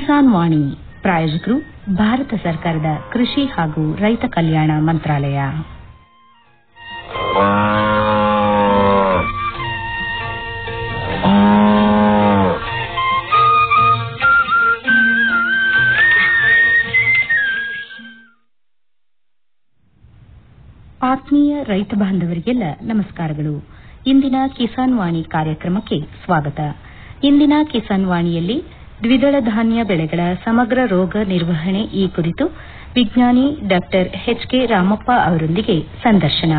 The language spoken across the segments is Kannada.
ಕಿಸಾನ್ ವಾಣಿ ಪ್ರಾಯೋಜಕರು ಭಾರತ ಸರ್ಕಾರದ ಕೃಷಿ ಹಾಗೂ ರೈತ ಕಲ್ಯಾಣ ಮಂತ್ರಾಲಯ ಆತ್ಮೀಯ ರೈತ ಬಾಂಧವರಿಗೆಲ್ಲ ನಮಸ್ಕಾರಗಳು ಇಂದಿನ ಕಿಸಾನ್ ವಾಣಿ ಕಾರ್ಯಕ್ರಮಕ್ಕೆ ಸ್ವಾಗತ ಇಂದಿನ ಕಿಸಾನ್ ವಾಣಿಯಲ್ಲಿ ದ್ವಿದಳ ಧಾನ್ಯ ಬೆಳೆಗಳ ಸಮಗ್ರ ರೋಗ ನಿರ್ವಹಣೆ ಈ ಕುರಿತು ವಿಜ್ಞಾನಿ ಡಾ ಎಚ್ ಕೆ ರಾಮಪ್ಪ ಅವರೊಂದಿಗೆ ಸಂದರ್ಶನ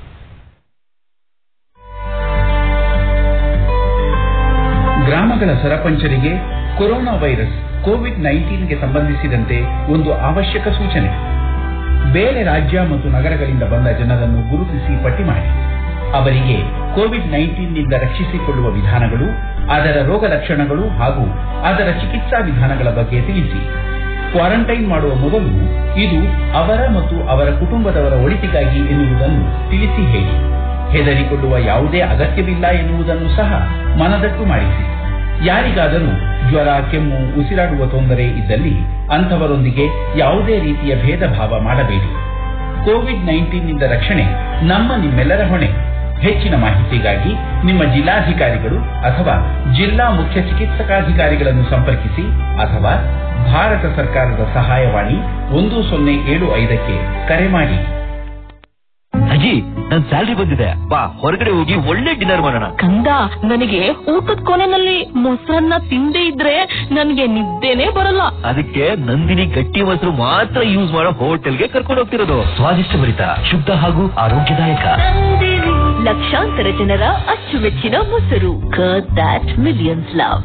ಗ್ರಾಮಗಳ ಸರಪಂಚರಿಗೆ ಕೊರೋನಾ ವೈರಸ್ ಕೋವಿಡ್ ನೈನ್ಟೀನ್ಗೆ ಸಂಬಂಧಿಸಿದಂತೆ ಒಂದು ಅವಶ್ಯಕ ಸೂಚನೆ ಬೇರೆ ರಾಜ್ಯ ಮತ್ತು ನಗರಗಳಿಂದ ಬಂದ ಜನರನ್ನು ಗುರುತಿಸಿ ಪಟ್ಟಿ ಮಾಡಿ ಅವರಿಗೆ ಕೋವಿಡ್ ನೈನ್ಟೀನ್ನಿಂದ ರಕ್ಷಿಸಿಕೊಳ್ಳುವ ವಿಧಾನಗಳು ಅದರ ರೋಗ ಲಕ್ಷಣಗಳು ಹಾಗೂ ಅದರ ಚಿಕಿತ್ಸಾ ವಿಧಾನಗಳ ಬಗ್ಗೆ ತಿಳಿಸಿ ಕ್ವಾರಂಟೈನ್ ಮಾಡುವ ಮೊದಲು ಇದು ಅವರ ಮತ್ತು ಅವರ ಕುಟುಂಬದವರ ಒಳಿತಿಗಾಗಿ ಎನ್ನುವುದನ್ನು ತಿಳಿಸಿ ಹೇಳಿ ಹೆದರಿಕೊಳ್ಳುವ ಯಾವುದೇ ಅಗತ್ಯವಿಲ್ಲ ಎನ್ನುವುದನ್ನು ಸಹ ಮನದಟ್ಟು ಮಾಡಿಸಿ ಯಾರಿಗಾದರೂ ಜ್ವರ ಕೆಮ್ಮು ಉಸಿರಾಡುವ ತೊಂದರೆ ಇದ್ದಲ್ಲಿ ಅಂಥವರೊಂದಿಗೆ ಯಾವುದೇ ರೀತಿಯ ಭೇದ ಭಾವ ಮಾಡಬೇಡಿ ಕೋವಿಡ್ ನೈನ್ಟೀನ್ನಿಂದ ರಕ್ಷಣೆ ನಮ್ಮ ನಿಮ್ಮೆಲ್ಲರ ಹೊಣೆ ಹೆಚ್ಚಿನ ಮಾಹಿತಿಗಾಗಿ ನಿಮ್ಮ ಜಿಲ್ಲಾಧಿಕಾರಿಗಳು ಅಥವಾ ಜಿಲ್ಲಾ ಮುಖ್ಯ ಚಿಕಿತ್ಸಕಾಧಿಕಾರಿಗಳನ್ನು ಸಂಪರ್ಕಿಸಿ ಅಥವಾ ಭಾರತ ಸರ್ಕಾರದ ಸಹಾಯವಾಣಿ ಒಂದು ಸೊನ್ನೆ ಏಳು ಐದಕ್ಕೆ ಕರೆ ಮಾಡಿ ಅಜ್ಜಿ ನನ್ ಸ್ಯಾಲ್ರಿ ಬಂದಿದೆ ಬಾ ಹೊರಗಡೆ ಹೋಗಿ ಒಳ್ಳೆ ಡಿನ್ನರ್ ಮಾಡೋಣ ಕಂದ ನನಗೆ ಊಟದ ಕೊನೆನಲ್ಲಿ ಮೊಸರನ್ನ ತಿಂದೇ ಇದ್ರೆ ನನಗೆ ನಿದ್ದೆನೆ ಬರಲ್ಲ ಅದಕ್ಕೆ ನಂದಿನಿ ಗಟ್ಟಿ ಮೊಸರು ಮಾತ್ರ ಯೂಸ್ ಮಾಡೋ ಹೋಟೆಲ್ಗೆ ಕರ್ಕೊಂಡು ಹೋಗ್ತಿರೋದು ಸ್ವಾದಿಷ್ಟ ಭರಿತ ಶುದ್ಧ ಹಾಗೂ ಆರೋಗ್ಯದಾಯಕ ಲಕ್ಷಾಂತರ ಜನರ ಅಚ್ಚುಮೆಚ್ಚಿನ ಮೊಸರು ಕರ್ಡ್ ದಟ್ ಮಿಲಿಯನ್ಸ್ ಲವ್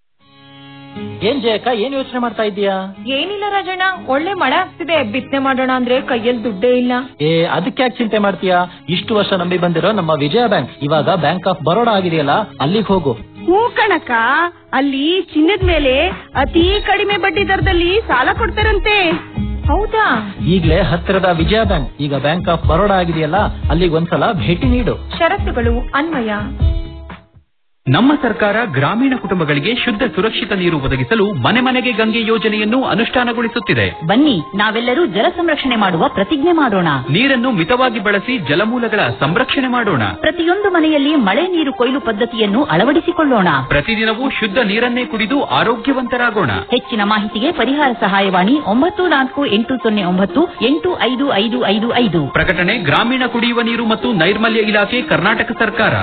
ಏನ್ ಜಯಕ್ಕ ಏನ್ ಯೋಚನೆ ಮಾಡ್ತಾ ಇದ್ದೀಯಾ ಏನಿಲ್ಲ ರಾಜಣ್ಣ ಒಳ್ಳೆ ಮಳೆ ಆಗ್ತಿದೆ ಬಿತ್ತನೆ ಮಾಡೋಣ ಅಂದ್ರೆ ಕೈಯಲ್ಲಿ ದುಡ್ಡೇ ಇಲ್ಲ ಏ ಅದಕ್ಕೆ ಯಾಕೆ ಚಿಂತೆ ಮಾಡ್ತೀಯಾ ಇಷ್ಟು ವರ್ಷ ನಂಬಿ ಬಂದಿರೋ ನಮ್ಮ ವಿಜಯ ಬ್ಯಾಂಕ್ ಇವಾಗ ಬ್ಯಾಂಕ್ ಆಫ್ ಬರೋಡಾ ಆಗಿದೆಯಲ್ಲ ಅಲ್ಲಿಗೆ ಹೋಗು ಹ್ಞೂ ಕಣಕ್ಕ ಅಲ್ಲಿ ಚಿನ್ನದ ಮೇಲೆ ಅತಿ ಕಡಿಮೆ ಬಡ್ಡಿ ದರದಲ್ಲಿ ಸಾಲ ಕೊಡ್ತಾರಂತೆ ಹೌದಾ ಈಗ್ಲೇ ಹತ್ತಿರದ ವಿಜಯ ಬ್ಯಾಂಕ್ ಈಗ ಬ್ಯಾಂಕ್ ಆಫ್ ಬರೋಡಾ ಆಗಿದೆಯಲ್ಲ ಅಲ್ಲಿಗೆ ಒಂದ್ಸಲ ಭೇಟಿ ನೀಡು ಷರತ್ತುಗಳು ಅನ್ವಯ ನಮ್ಮ ಸರ್ಕಾರ ಗ್ರಾಮೀಣ ಕುಟುಂಬಗಳಿಗೆ ಶುದ್ಧ ಸುರಕ್ಷಿತ ನೀರು ಒದಗಿಸಲು ಮನೆ ಮನೆಗೆ ಗಂಗೆ ಯೋಜನೆಯನ್ನು ಅನುಷ್ಠಾನಗೊಳಿಸುತ್ತಿದೆ ಬನ್ನಿ ನಾವೆಲ್ಲರೂ ಜಲ ಸಂರಕ್ಷಣೆ ಮಾಡುವ ಪ್ರತಿಜ್ಞೆ ಮಾಡೋಣ ನೀರನ್ನು ಮಿತವಾಗಿ ಬಳಸಿ ಜಲಮೂಲಗಳ ಸಂರಕ್ಷಣೆ ಮಾಡೋಣ ಪ್ರತಿಯೊಂದು ಮನೆಯಲ್ಲಿ ಮಳೆ ನೀರು ಕೊಯ್ಲು ಪದ್ಧತಿಯನ್ನು ಅಳವಡಿಸಿಕೊಳ್ಳೋಣ ಪ್ರತಿದಿನವೂ ಶುದ್ಧ ನೀರನ್ನೇ ಕುಡಿದು ಆರೋಗ್ಯವಂತರಾಗೋಣ ಹೆಚ್ಚಿನ ಮಾಹಿತಿಗೆ ಪರಿಹಾರ ಸಹಾಯವಾಣಿ ಒಂಬತ್ತು ನಾಲ್ಕು ಎಂಟು ಸೊನ್ನೆ ಒಂಬತ್ತು ಎಂಟು ಐದು ಐದು ಐದು ಐದು ಪ್ರಕಟಣೆ ಗ್ರಾಮೀಣ ಕುಡಿಯುವ ನೀರು ಮತ್ತು ನೈರ್ಮಲ್ಯ ಇಲಾಖೆ ಕರ್ನಾಟಕ ಸರ್ಕಾರ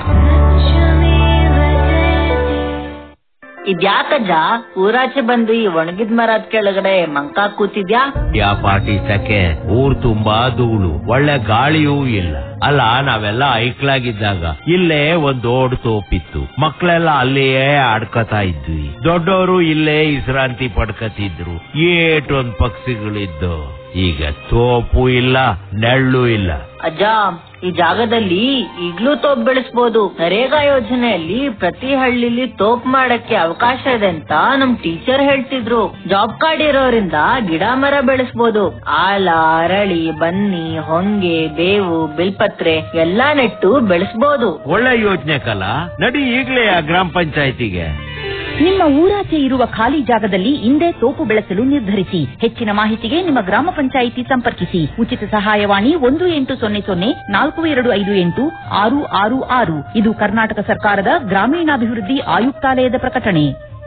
ಇದ್ಯಾಕಜ್ಜ ಊರಾಚೆ ಬಂದು ಈ ಒಣಗಿದ ಮರದ ಕೆಳಗಡೆ ಮಂಕ ಕೂತಿದ್ಯಾ ಯಾ ಪಾಟಿ ಸಕೆ ಊರ್ ತುಂಬಾ ಧೂಳು ಒಳ್ಳೆ ಗಾಳಿಯೂ ಇಲ್ಲ ಅಲ್ಲ ನಾವೆಲ್ಲ ಐಕ್ಲಾಗಿದ್ದಾಗ ಇಲ್ಲೇ ಒಂದ್ ದೊಡ್ಡ ತೋಪಿತ್ತು ಮಕ್ಳೆಲ್ಲ ಅಲ್ಲಿಯೇ ಆಡ್ಕತಾ ಇದ್ವಿ ದೊಡ್ಡವರು ಇಲ್ಲೇ ವಿಶ್ರಾಂತಿ ಪಡ್ಕತಿದ್ರು ಏಟೊಂದ್ ಪಕ್ಷಿಗಳಿದ್ದು ಈಗ ತೋಪು ಇಲ್ಲ ನೆಳ್ಳು ಇಲ್ಲ ಅಜ್ಜ ಈ ಜಾಗದಲ್ಲಿ ಈಗ್ಲೂ ತೋಪ್ ಬೆಳೆಸ್ಬೋದು ನರೇಗಾ ಯೋಜನೆಯಲ್ಲಿ ಪ್ರತಿ ಹಳ್ಳಿಲಿ ತೋಪ್ ಮಾಡಕ್ಕೆ ಅವಕಾಶ ಇದೆ ಅಂತ ನಮ್ ಟೀಚರ್ ಹೇಳ್ತಿದ್ರು ಜಾಬ್ ಕಾರ್ಡ್ ಇರೋರಿಂದ ಗಿಡ ಮರ ಬೆಳೆಸ್ಬೋದು ಆಲ ಅರಳಿ ಬನ್ನಿ ಹೊಂಗೆ ಬೇವು ಬಿಲ್ಪತ್ರೆ ಎಲ್ಲಾ ನೆಟ್ಟು ಬೆಳೆಸ್ಬೋದು ಒಳ್ಳೆ ಯೋಜನೆ ಕಲ ನಡಿ ಈಗ್ಲೇ ಆ ಗ್ರಾಮ ಪಂಚಾಯತಿಗೆ ನಿಮ್ಮ ಊರಾಚೆ ಇರುವ ಖಾಲಿ ಜಾಗದಲ್ಲಿ ಇಂದೇ ತೋಪು ಬೆಳೆಸಲು ನಿರ್ಧರಿಸಿ ಹೆಚ್ಚಿನ ಮಾಹಿತಿಗೆ ನಿಮ್ಮ ಗ್ರಾಮ ಪಂಚಾಯಿತಿ ಸಂಪರ್ಕಿಸಿ ಉಚಿತ ಸಹಾಯವಾಣಿ ಒಂದು ಎಂಟು ಸೊನ್ನೆ ಸೊನ್ನೆ ನಾಲ್ಕು ಎರಡು ಐದು ಎಂಟು ಆರು ಆರು ಆರು ಇದು ಕರ್ನಾಟಕ ಸರ್ಕಾರದ ಗ್ರಾಮೀಣಾಭಿವೃದ್ಧಿ ಆಯುಕ್ತಾಲಯದ ಪ್ರಕಟಣೆ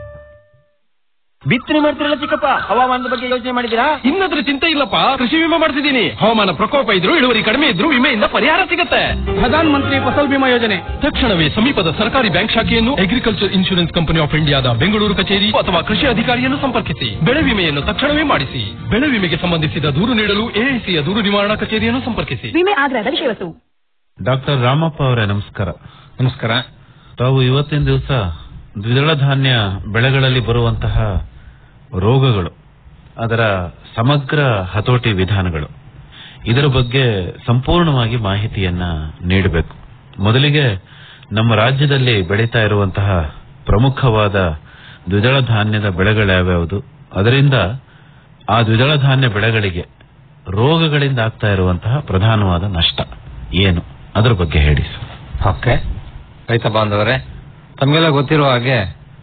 ಬಿತ್ತನೆ ಮಾಡ್ತಿರಲ್ಲ ಚಿಕ್ಕಪ್ಪ ಹವಾಮಾನದ ಬಗ್ಗೆ ಯೋಚನೆ ಮಾಡಿದೀರಾ ಇನ್ನದ್ರ ಚಿಂತೆ ಇಲ್ಲಪ್ಪ ಕೃಷಿ ವಿಮೆ ಮಾಡಿಸಿದೀನಿ ಹವಾಮಾನ ಪ್ರಕೋಪ ಇದ್ರು ಇಳುವರಿ ಕಡಿಮೆ ಇದ್ರು ವಿಮೆಯಿಂದ ಪರಿಹಾರ ಸಿಗುತ್ತೆ ಪ್ರಧಾನ ಮಂತ್ರಿ ಫಸಲ್ ಬಿಮಾ ಯೋಜನೆ ತಕ್ಷಣವೇ ಸಮೀಪದ ಸರ್ಕಾರಿ ಬ್ಯಾಂಕ್ ಶಾಖೆಯನ್ನು ಅಗ್ರಿಕಲ್ಚರ್ ಇನ್ಶೂರೆನ್ಸ್ ಕಂಪನಿ ಆಫ್ ಇಂಡಿಯಾದ ಬೆಂಗಳೂರು ಕಚೇರಿ ಅಥವಾ ಕೃಷಿ ಅಧಿಕಾರಿಯನ್ನು ಸಂಪರ್ಕಿಸಿ ಬೆಳೆ ವಿಮೆಯನ್ನು ತಕ್ಷಣವೇ ಮಾಡಿಸಿ ಬೆಳೆ ವಿಮೆಗೆ ಸಂಬಂಧಿಸಿದ ದೂರು ನೀಡಲು ಎಐಸಿಯ ದೂರು ನಿವಾರಣಾ ಕಚೇರಿಯನ್ನು ಸಂಪರ್ಕಿಸಿ ವಿಮೆ ಆಗ್ರಹದ ವಿಷಯವಸ್ತು ಡಾಕ್ಟರ್ ರಾಮಪ್ಪ ಅವರೇ ನಮಸ್ಕಾರ ನಮಸ್ಕಾರ ತಾವು ಇವತ್ತಿನ ದಿವಸ ದ್ವಿದಳ ಧಾನ್ಯ ಬೆಳೆಗಳಲ್ಲಿ ಬರುವಂತಹ ರೋಗಗಳು ಅದರ ಸಮಗ್ರ ಹತೋಟಿ ವಿಧಾನಗಳು ಇದರ ಬಗ್ಗೆ ಸಂಪೂರ್ಣವಾಗಿ ಮಾಹಿತಿಯನ್ನ ನೀಡಬೇಕು ಮೊದಲಿಗೆ ನಮ್ಮ ರಾಜ್ಯದಲ್ಲಿ ಬೆಳೀತಾ ಇರುವಂತಹ ಪ್ರಮುಖವಾದ ದ್ವಿದಳ ಧಾನ್ಯದ ಬೆಳೆಗಳ್ಯಾವ್ಯಾವುದು ಅದರಿಂದ ಆ ದ್ವಿದಳ ಧಾನ್ಯ ಬೆಳೆಗಳಿಗೆ ರೋಗಗಳಿಂದ ಆಗ್ತಾ ಇರುವಂತಹ ಪ್ರಧಾನವಾದ ನಷ್ಟ ಏನು ಅದರ ಬಗ್ಗೆ ಹೇಳಿ ಸರ್ ಓಕೆ ರೈತ ಬಾಂಧವರೇ ತಮಗೆಲ್ಲ ಗೊತ್ತಿರುವ ಹಾಗೆ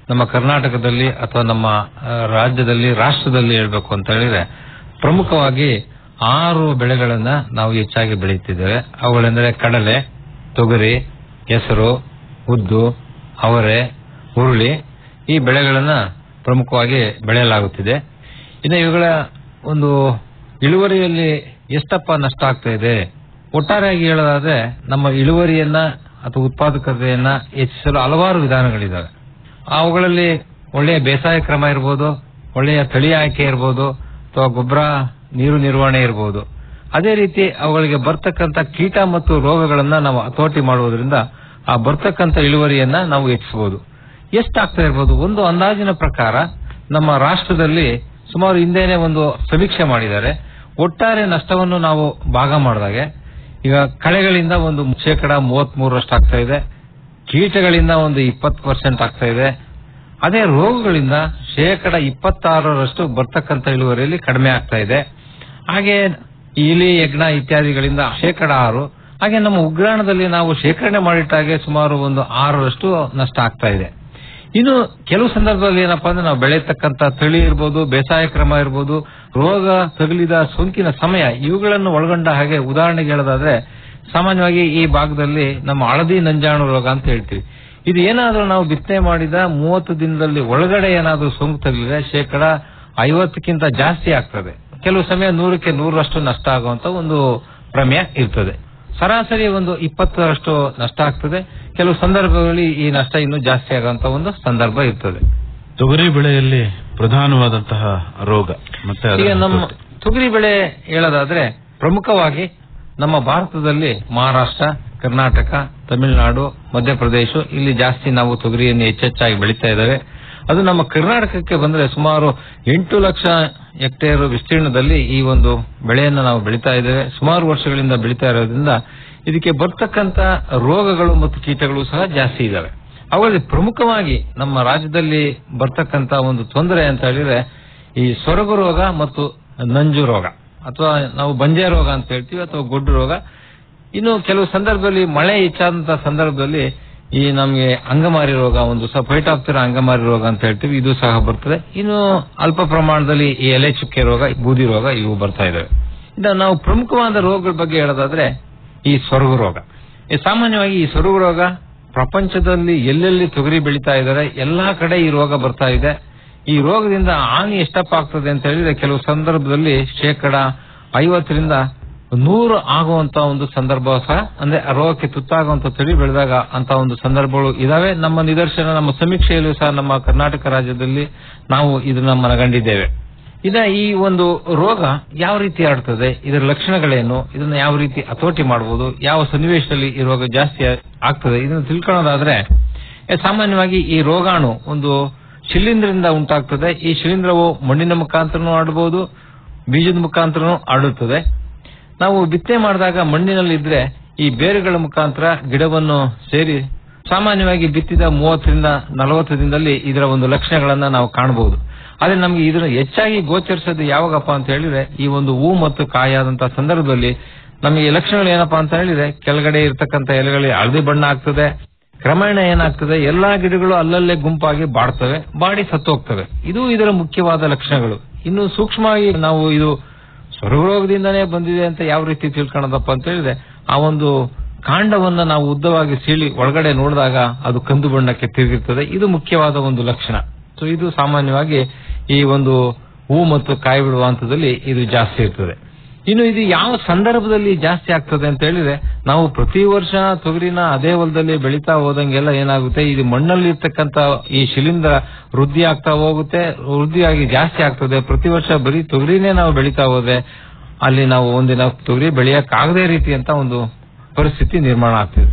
ನಮ್ಮ ಕರ್ನಾಟಕದಲ್ಲಿ ಅಥವಾ ನಮ್ಮ ಆ, ರಾಜ್ಯದಲ್ಲಿ ರಾಷ್ಟ್ರದಲ್ಲಿ ಹೇಳ್ಬೇಕು ಅಂತ ಹೇಳಿದ್ರೆ ಪ್ರಮುಖವಾಗಿ ಆರು ಬೆಳೆಗಳನ್ನ ನಾವು ಹೆಚ್ಚಾಗಿ ಬೆಳೆಯುತ್ತಿದ್ದೇವೆ ಅವುಗಳೆಂದರೆ ಕಡಲೆ ತೊಗರಿ ಹೆಸರು ಉದ್ದು ಅವರೆ ಹುರುಳಿ ಈ ಬೆಳೆಗಳನ್ನ ಪ್ರಮುಖವಾಗಿ ಬೆಳೆಯಲಾಗುತ್ತಿದೆ ಇನ್ನು ಇವುಗಳ ಒಂದು ಇಳುವರಿಯಲ್ಲಿ ಎಷ್ಟಪ್ಪ ನಷ್ಟ ಆಗ್ತಾ ಇದೆ ಒಟ್ಟಾರೆಯಾಗಿ ಹೇಳೋದಾದ್ರೆ ನಮ್ಮ ಇಳುವರಿಯನ್ನ ಅಥವಾ ಉತ್ಪಾದಕತೆಯನ್ನ ಹೆಚ್ಚಿಸಲು ಹಲವಾರು ವಿಧಾನಗಳಿದ್ದಾವೆ ಅವುಗಳಲ್ಲಿ ಒಳ್ಳೆಯ ಬೇಸಾಯ ಕ್ರಮ ಇರ್ಬೋದು ಒಳ್ಳೆಯ ತಳಿ ಆಯ್ಕೆ ಇರ್ಬೋದು ಅಥವಾ ಗೊಬ್ಬರ ನೀರು ನಿರ್ವಹಣೆ ಇರ್ಬೋದು ಅದೇ ರೀತಿ ಅವುಗಳಿಗೆ ಬರ್ತಕ್ಕಂಥ ಕೀಟ ಮತ್ತು ರೋಗಗಳನ್ನ ನಾವು ಹತೋಟಿ ಮಾಡುವುದರಿಂದ ಆ ಬರ್ತಕ್ಕಂಥ ಇಳುವರಿಯನ್ನ ನಾವು ಹೆಚ್ಚಿಸಬಹುದು ಎಷ್ಟಾಗ್ತಾ ಇರ್ಬೋದು ಒಂದು ಅಂದಾಜಿನ ಪ್ರಕಾರ ನಮ್ಮ ರಾಷ್ಟ್ರದಲ್ಲಿ ಸುಮಾರು ಹಿಂದೆನೆ ಒಂದು ಸಮೀಕ್ಷೆ ಮಾಡಿದ್ದಾರೆ ಒಟ್ಟಾರೆ ನಷ್ಟವನ್ನು ನಾವು ಭಾಗ ಮಾಡಿದಾಗೆ ಈಗ ಕಳೆಗಳಿಂದ ಒಂದು ಶೇಕಡ ಮೂವತ್ತ್ ಮೂರರಷ್ಟು ಆಗ್ತಾ ಇದೆ ಕೀಟಗಳಿಂದ ಒಂದು ಇಪ್ಪತ್ತು ಪರ್ಸೆಂಟ್ ಆಗ್ತಾ ಇದೆ ಅದೇ ರೋಗಗಳಿಂದ ಶೇಕಡ ಇಪ್ಪತ್ತಾರರಷ್ಟು ಬರ್ತಕ್ಕಂಥ ಇಳುವರಿಯಲ್ಲಿ ಕಡಿಮೆ ಆಗ್ತಾ ಇದೆ ಹಾಗೆ ಇಲಿ ಯಜ್ಞ ಇತ್ಯಾದಿಗಳಿಂದ ಶೇಕಡ ಆರು ಹಾಗೆ ನಮ್ಮ ಉಗ್ರಾಣದಲ್ಲಿ ನಾವು ಶೇಖರಣೆ ಮಾಡಿಟ್ಟಾಗೆ ಸುಮಾರು ಒಂದು ಆರರಷ್ಟು ನಷ್ಟ ಆಗ್ತಾ ಇದೆ ಇನ್ನು ಕೆಲವು ಸಂದರ್ಭದಲ್ಲಿ ಏನಪ್ಪಾ ಅಂದ್ರೆ ನಾವು ಬೆಳೆಯತಕ್ಕಂತ ತಳಿ ಇರ್ಬೋದು ಬೇಸಾಯ ಕ್ರಮ ಇರ್ಬೋದು ರೋಗ ತಗುಲಿದ ಸೋಂಕಿನ ಸಮಯ ಇವುಗಳನ್ನು ಒಳಗೊಂಡ ಹಾಗೆ ಉದಾಹರಣೆಗೆ ಹೇಳೋದಾದ್ರೆ ಸಾಮಾನ್ಯವಾಗಿ ಈ ಭಾಗದಲ್ಲಿ ನಮ್ಮ ಹಳದಿ ನಂಜಾಣು ರೋಗ ಅಂತ ಹೇಳ್ತೀವಿ ಇದು ಏನಾದ್ರೂ ನಾವು ಬಿತ್ತನೆ ಮಾಡಿದ ಮೂವತ್ತು ದಿನದಲ್ಲಿ ಒಳಗಡೆ ಏನಾದ್ರೂ ಸೋಂಕು ತಗುಲಿದ್ರೆ ಶೇಕಡ ಐವತ್ತಕ್ಕಿಂತ ಜಾಸ್ತಿ ಆಗ್ತದೆ ಕೆಲವು ಸಮಯ ನೂರಕ್ಕೆ ನೂರರಷ್ಟು ನಷ್ಟ ಆಗುವಂತ ಒಂದು ಪ್ರಮೇಯ ಇರ್ತದೆ ಸರಾಸರಿ ಒಂದು ಇಪ್ಪತ್ತರಷ್ಟು ನಷ್ಟ ಆಗ್ತದೆ ಕೆಲವು ಸಂದರ್ಭಗಳಲ್ಲಿ ಈ ನಷ್ಟ ಇನ್ನೂ ಜಾಸ್ತಿ ಆಗುವಂತ ಒಂದು ಸಂದರ್ಭ ಇರ್ತದೆ ತೊಗರಿ ಬೆಳೆಯಲ್ಲಿ ಪ್ರಧಾನವಾದಂತಹ ರೋಗ ಮತ್ತೆ ಅದರ ಈಗ ನಮ್ಮ ಹತೋಟಿ. ತೊಗರಿ ಬೆಳೆ ಹೇಳೋದಾದ್ರೆ ಪ್ರಮುಖವಾಗಿ ನಮ್ಮ ಭಾರತದಲ್ಲಿ ಮಹಾರಾಷ್ಟ್ರ ಕರ್ನಾಟಕ ತಮಿಳುನಾಡು ಮಧ್ಯಪ್ರದೇಶ ಇಲ್ಲಿ ಜಾಸ್ತಿ ನಾವು ತೊಗರಿಯನ್ನು ಹೆಚ್ಚೆಚ್ಚಾಗಿ ಬೆಳೀತಾ ಇದ್ದೇವೆ ಅದು ನಮ್ಮ ಕರ್ನಾಟಕಕ್ಕೆ ಬಂದ್ರೆ ಸುಮಾರು ಎಂಟು ಲಕ್ಷ ಹೆಕ್ಟೇರ್ ವಿಸ್ತೀರ್ಣದಲ್ಲಿ ಈ ಒಂದು ಬೆಳೆಯನ್ನು ನಾವು ಬೆಳೀತಾ ಇದ್ದೇವೆ ಸುಮಾರು ವರ್ಷಗಳಿಂದ ಬೆಳೀತಾ ಇರೋದ್ರಿಂದ ಇದಕ್ಕೆ ಬರ್ತಕ್ಕಂತ ರೋಗಗಳು ಮತ್ತು ಕೀಟಗಳು ಸಹ ಜಾಸ್ತಿ ಇದಾವೆ ಅವುಗಳಲ್ಲಿ ಪ್ರಮುಖವಾಗಿ ನಮ್ಮ ರಾಜ್ಯದಲ್ಲಿ ಬರ್ತಕ್ಕಂತ ಒಂದು ತೊಂದರೆ ಅಂತ ಹೇಳಿದ್ರೆ ಈ ಸೊರಗು ರೋಗ ಮತ್ತು ನಂಜು ರೋಗ ಅಥವಾ ನಾವು ಬಂಜೆ ರೋಗ ಅಂತ ಹೇಳ್ತೀವಿ ಅಥವಾ ಗೊಡ್ಡು ರೋಗ ಇನ್ನು ಕೆಲವು ಸಂದರ್ಭದಲ್ಲಿ ಮಳೆ ಹೆಚ್ಚಾದಂತಹ ಸಂದರ್ಭದಲ್ಲಿ ಈ ನಮಗೆ ಅಂಗಮಾರಿ ರೋಗ ಒಂದು ಸಹ ಫೈಟಾಪ್ತಿರ ಅಂಗಮಾರಿ ರೋಗ ಅಂತ ಹೇಳ್ತೀವಿ ಇದು ಸಹ ಬರ್ತದೆ ಇನ್ನು ಅಲ್ಪ ಪ್ರಮಾಣದಲ್ಲಿ ಈ ಎಲೆ ಚುಕ್ಕೆ ರೋಗ ಬೂದಿ ರೋಗ ಇವು ಬರ್ತಾ ಇದಾವೆ ಇನ್ನು ನಾವು ಪ್ರಮುಖವಾದ ರೋಗಗಳ ಬಗ್ಗೆ ಹೇಳೋದಾದ್ರೆ ಈ ಸೊರಗು ರೋಗ ಈ ಸಾಮಾನ್ಯವಾಗಿ ಈ ಸೊರಗು ರೋಗ ಪ್ರಪಂಚದಲ್ಲಿ ಎಲ್ಲೆಲ್ಲಿ ತೊಗರಿ ಬೆಳೀತಾ ಇದ್ದಾರೆ ಎಲ್ಲಾ ಕಡೆ ಈ ರೋಗ ಬರ್ತಾ ಇದೆ ಈ ರೋಗದಿಂದ ಹಾನಿ ಎಷ್ಟಪ್ಪ ಆಗ್ತದೆ ಅಂತ ಹೇಳಿದ್ರೆ ಕೆಲವು ಸಂದರ್ಭದಲ್ಲಿ ಶೇಕಡ ಐವತ್ತರಿಂದ ನೂರು ಆಗುವಂತ ಒಂದು ಸಂದರ್ಭ ಸಹ ಅಂದ್ರೆ ಆ ರೋಗಕ್ಕೆ ತುತ್ತಾಗುವಂತ ತಳಿ ಬೆಳೆದಾಗ ಅಂತ ಒಂದು ಸಂದರ್ಭಗಳು ಇದಾವೆ ನಮ್ಮ ನಿದರ್ಶನ ನಮ್ಮ ಸಮೀಕ್ಷೆಯಲ್ಲೂ ಸಹ ನಮ್ಮ ಕರ್ನಾಟಕ ರಾಜ್ಯದಲ್ಲಿ ನಾವು ಇದನ್ನ ಮನಗಂಡಿದ್ದೇವೆ ಇದ ಈ ಒಂದು ರೋಗ ಯಾವ ರೀತಿ ಹರಡ್ತದೆ ಇದರ ಲಕ್ಷಣಗಳೇನು ಇದನ್ನ ಯಾವ ರೀತಿ ಹತೋಟಿ ಮಾಡಬಹುದು ಯಾವ ಸನ್ನಿವೇಶದಲ್ಲಿ ಈ ರೋಗ ಜಾಸ್ತಿ ಆಗ್ತದೆ ಇದನ್ನು ತಿಳ್ಕೊಳ್ಳೋದಾದ್ರೆ ಏ, ಸಾಮಾನ್ಯವಾಗಿ ಈ ರೋಗಾಣು ಒಂದು ಶಿಲೀಂಧ್ರದಿಂದ ಉಂಟಾಗ್ತದೆ ಈ ಶಿಲೀಂಧ್ರವು ಮಣ್ಣಿನ ಮುಖಾಂತರನೂ ಹರಡಬಹುದು ಬೀಜದ ಮುಖಾಂತರನೂ ಹರಡುತ್ತದೆ ನಾವು ಬಿತ್ತನೆ ಮಾಡಿದಾಗ ಮಣ್ಣಿನಲ್ಲಿ ಇದ್ರೆ ಈ ಬೇರುಗಳ ಮುಖಾಂತರ ಗಿಡವನ್ನು ಸೇರಿ ಸಾಮಾನ್ಯವಾಗಿ ಬಿತ್ತಿದ ಮೂವತ್ತರಿಂದ ನಲವತ್ತು ದಿನದಲ್ಲಿ ಇದರ ಒಂದು ಲಕ್ಷಣಗಳನ್ನ ನಾವು ಕಾಣಬಹುದು ಆದ್ರೆ ನಮಗೆ ಇದನ್ನು ಹೆಚ್ಚಾಗಿ ಗೋಚರಿಸೋದು ಯಾವಾಗಪ್ಪ ಅಂತ ಹೇಳಿದ್ರೆ ಈ ಒಂದು ಹೂ ಮತ್ತು ಕಾಯಾದಂತಹ ಸಂದರ್ಭದಲ್ಲಿ ನಮಗೆ ಈ ಲಕ್ಷಣಗಳು ಏನಪ್ಪಾ ಅಂತ ಹೇಳಿದ್ರೆ ಕೆಳಗಡೆ ಇರ್ತಕ್ಕಂಥ ಎಲೆಗಳಿಗೆ ಹಳದಿ ಬಣ್ಣ ಆಗ್ತದೆ ಕ್ರಮೇಣ ಏನಾಗ್ತದೆ ಎಲ್ಲಾ ಗಿಡಗಳು ಅಲ್ಲಲ್ಲೇ ಗುಂಪಾಗಿ ಬಾಡ್ತವೆ ಬಾಡಿ ಸತ್ತೋಗ್ತವೆ ಇದು ಇದರ ಮುಖ್ಯವಾದ ಲಕ್ಷಣಗಳು ಇನ್ನು ಸೂಕ್ಷ್ಮವಾಗಿ ನಾವು ಇದು ಸ್ವರ್ಗರೋಗದಿಂದನೇ ಬಂದಿದೆ ಅಂತ ಯಾವ ರೀತಿ ತಿಳ್ಕೊಳ್ಳೋದಪ್ಪ ಅಂತ ಹೇಳಿದ್ರೆ ಆ ಒಂದು ಕಾಂಡವನ್ನ ನಾವು ಉದ್ದವಾಗಿ ಸೀಳಿ ಒಳಗಡೆ ನೋಡಿದಾಗ ಅದು ಕಂದು ಬಣ್ಣಕ್ಕೆ ತಿರುಗಿರ್ತದೆ ಇದು ಮುಖ್ಯವಾದ ಒಂದು ಲಕ್ಷಣ ಸೊ ಇದು ಸಾಮಾನ್ಯವಾಗಿ ಈ ಒಂದು ಹೂ ಮತ್ತು ಕಾಯಿ ಬಿಡುವ ಹಂತದಲ್ಲಿ ಇದು ಜಾಸ್ತಿ ಇರ್ತದೆ ಇನ್ನು ಇದು ಯಾವ ಸಂದರ್ಭದಲ್ಲಿ ಜಾಸ್ತಿ ಆಗ್ತದೆ ಅಂತ ಹೇಳಿದ್ರೆ ನಾವು ಪ್ರತಿ ವರ್ಷ ತೊಗರಿನ ಅದೇ ಹೊಲದಲ್ಲಿ ಬೆಳೀತಾ ಹೋದಂಗೆಲ್ಲ ಏನಾಗುತ್ತೆ ಇದು ಮಣ್ಣಲ್ಲಿ ಇರ್ತಕ್ಕಂತ ಈ ಶಿಲೀಂಧ್ರ ವೃದ್ಧಿ ಆಗ್ತಾ ಹೋಗುತ್ತೆ ವೃದ್ಧಿಯಾಗಿ ಜಾಸ್ತಿ ಆಗ್ತದೆ ಪ್ರತಿ ವರ್ಷ ಬರೀ ತೊಗರಿನೇ ನಾವು ಬೆಳೀತಾ ಹೋದ್ರೆ ಅಲ್ಲಿ ನಾವು ಒಂದಿನ ತೊಗರಿ ಬೆಳೆಯಕ್ ಆಗದೇ ರೀತಿ ಅಂತ ಒಂದು ಪರಿಸ್ಥಿತಿ ನಿರ್ಮಾಣ ಆಗ್ತಿದೆ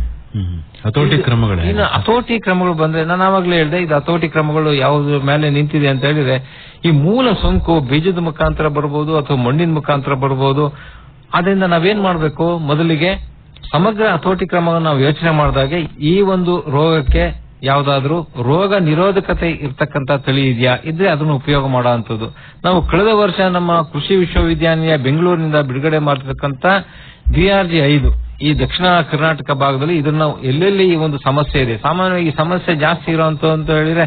ಹತೋಟಿ ಕ್ರಮಗಳೇ ಇನ್ನು ಹತೋಟಿ ಕ್ರಮಗಳು ಬಂದ್ರೆ ನಾನು ಆವಾಗಲೇ ಹೇಳಿದೆ ಇದು ಹತೋಟಿ ಕ್ರಮಗಳು ಯಾವ್ದ್ರ ಮೇಲೆ ನಿಂತಿದೆ ಅಂತ ಹೇಳಿದ್ರೆ ಈ ಮೂಲ ಸೋಂಕು ಬೀಜದ ಮುಖಾಂತರ ಬರ್ಬೋದು ಅಥವಾ ಮಣ್ಣಿನ ಮುಖಾಂತರ ಬರ್ಬೋದು ಅದರಿಂದ ನಾವೇನ್ ಮಾಡ್ಬೇಕು ಮೊದಲಿಗೆ ಸಮಗ್ರ ಹತೋಟಿ ಕ್ರಮವನ್ನು ನಾವು ಯೋಚನೆ ಮಾಡಿದಾಗ ಈ ಒಂದು ರೋಗಕ್ಕೆ ಯಾವ್ದಾದ್ರೂ ರೋಗ ನಿರೋಧಕತೆ ಇರ್ತಕ್ಕಂತ ತಳಿ ಇದೆಯಾ ಇದ್ರೆ ಅದನ್ನು ಉಪಯೋಗ ಮಾಡುವಂತದ್ದು ನಾವು ಕಳೆದ ವರ್ಷ ನಮ್ಮ ಕೃಷಿ ವಿಶ್ವವಿದ್ಯಾಲಯ ಬೆಂಗಳೂರಿನಿಂದ ಬಿಡುಗಡೆ ಮಾಡಿರ್ತಕ್ಕಂತ ಡಿಆರ್ಜಿ ಐದು ಈ ದಕ್ಷಿಣ ಕರ್ನಾಟಕ ಭಾಗದಲ್ಲಿ ಇದನ್ನ ಎಲ್ಲೆಲ್ಲಿ ಈ ಒಂದು ಸಮಸ್ಯೆ ಇದೆ ಸಾಮಾನ್ಯವಾಗಿ ಈ ಸಮಸ್ಯೆ ಜಾಸ್ತಿ ಇರುವಂತ ಅಂತ ಹೇಳಿದ್ರೆ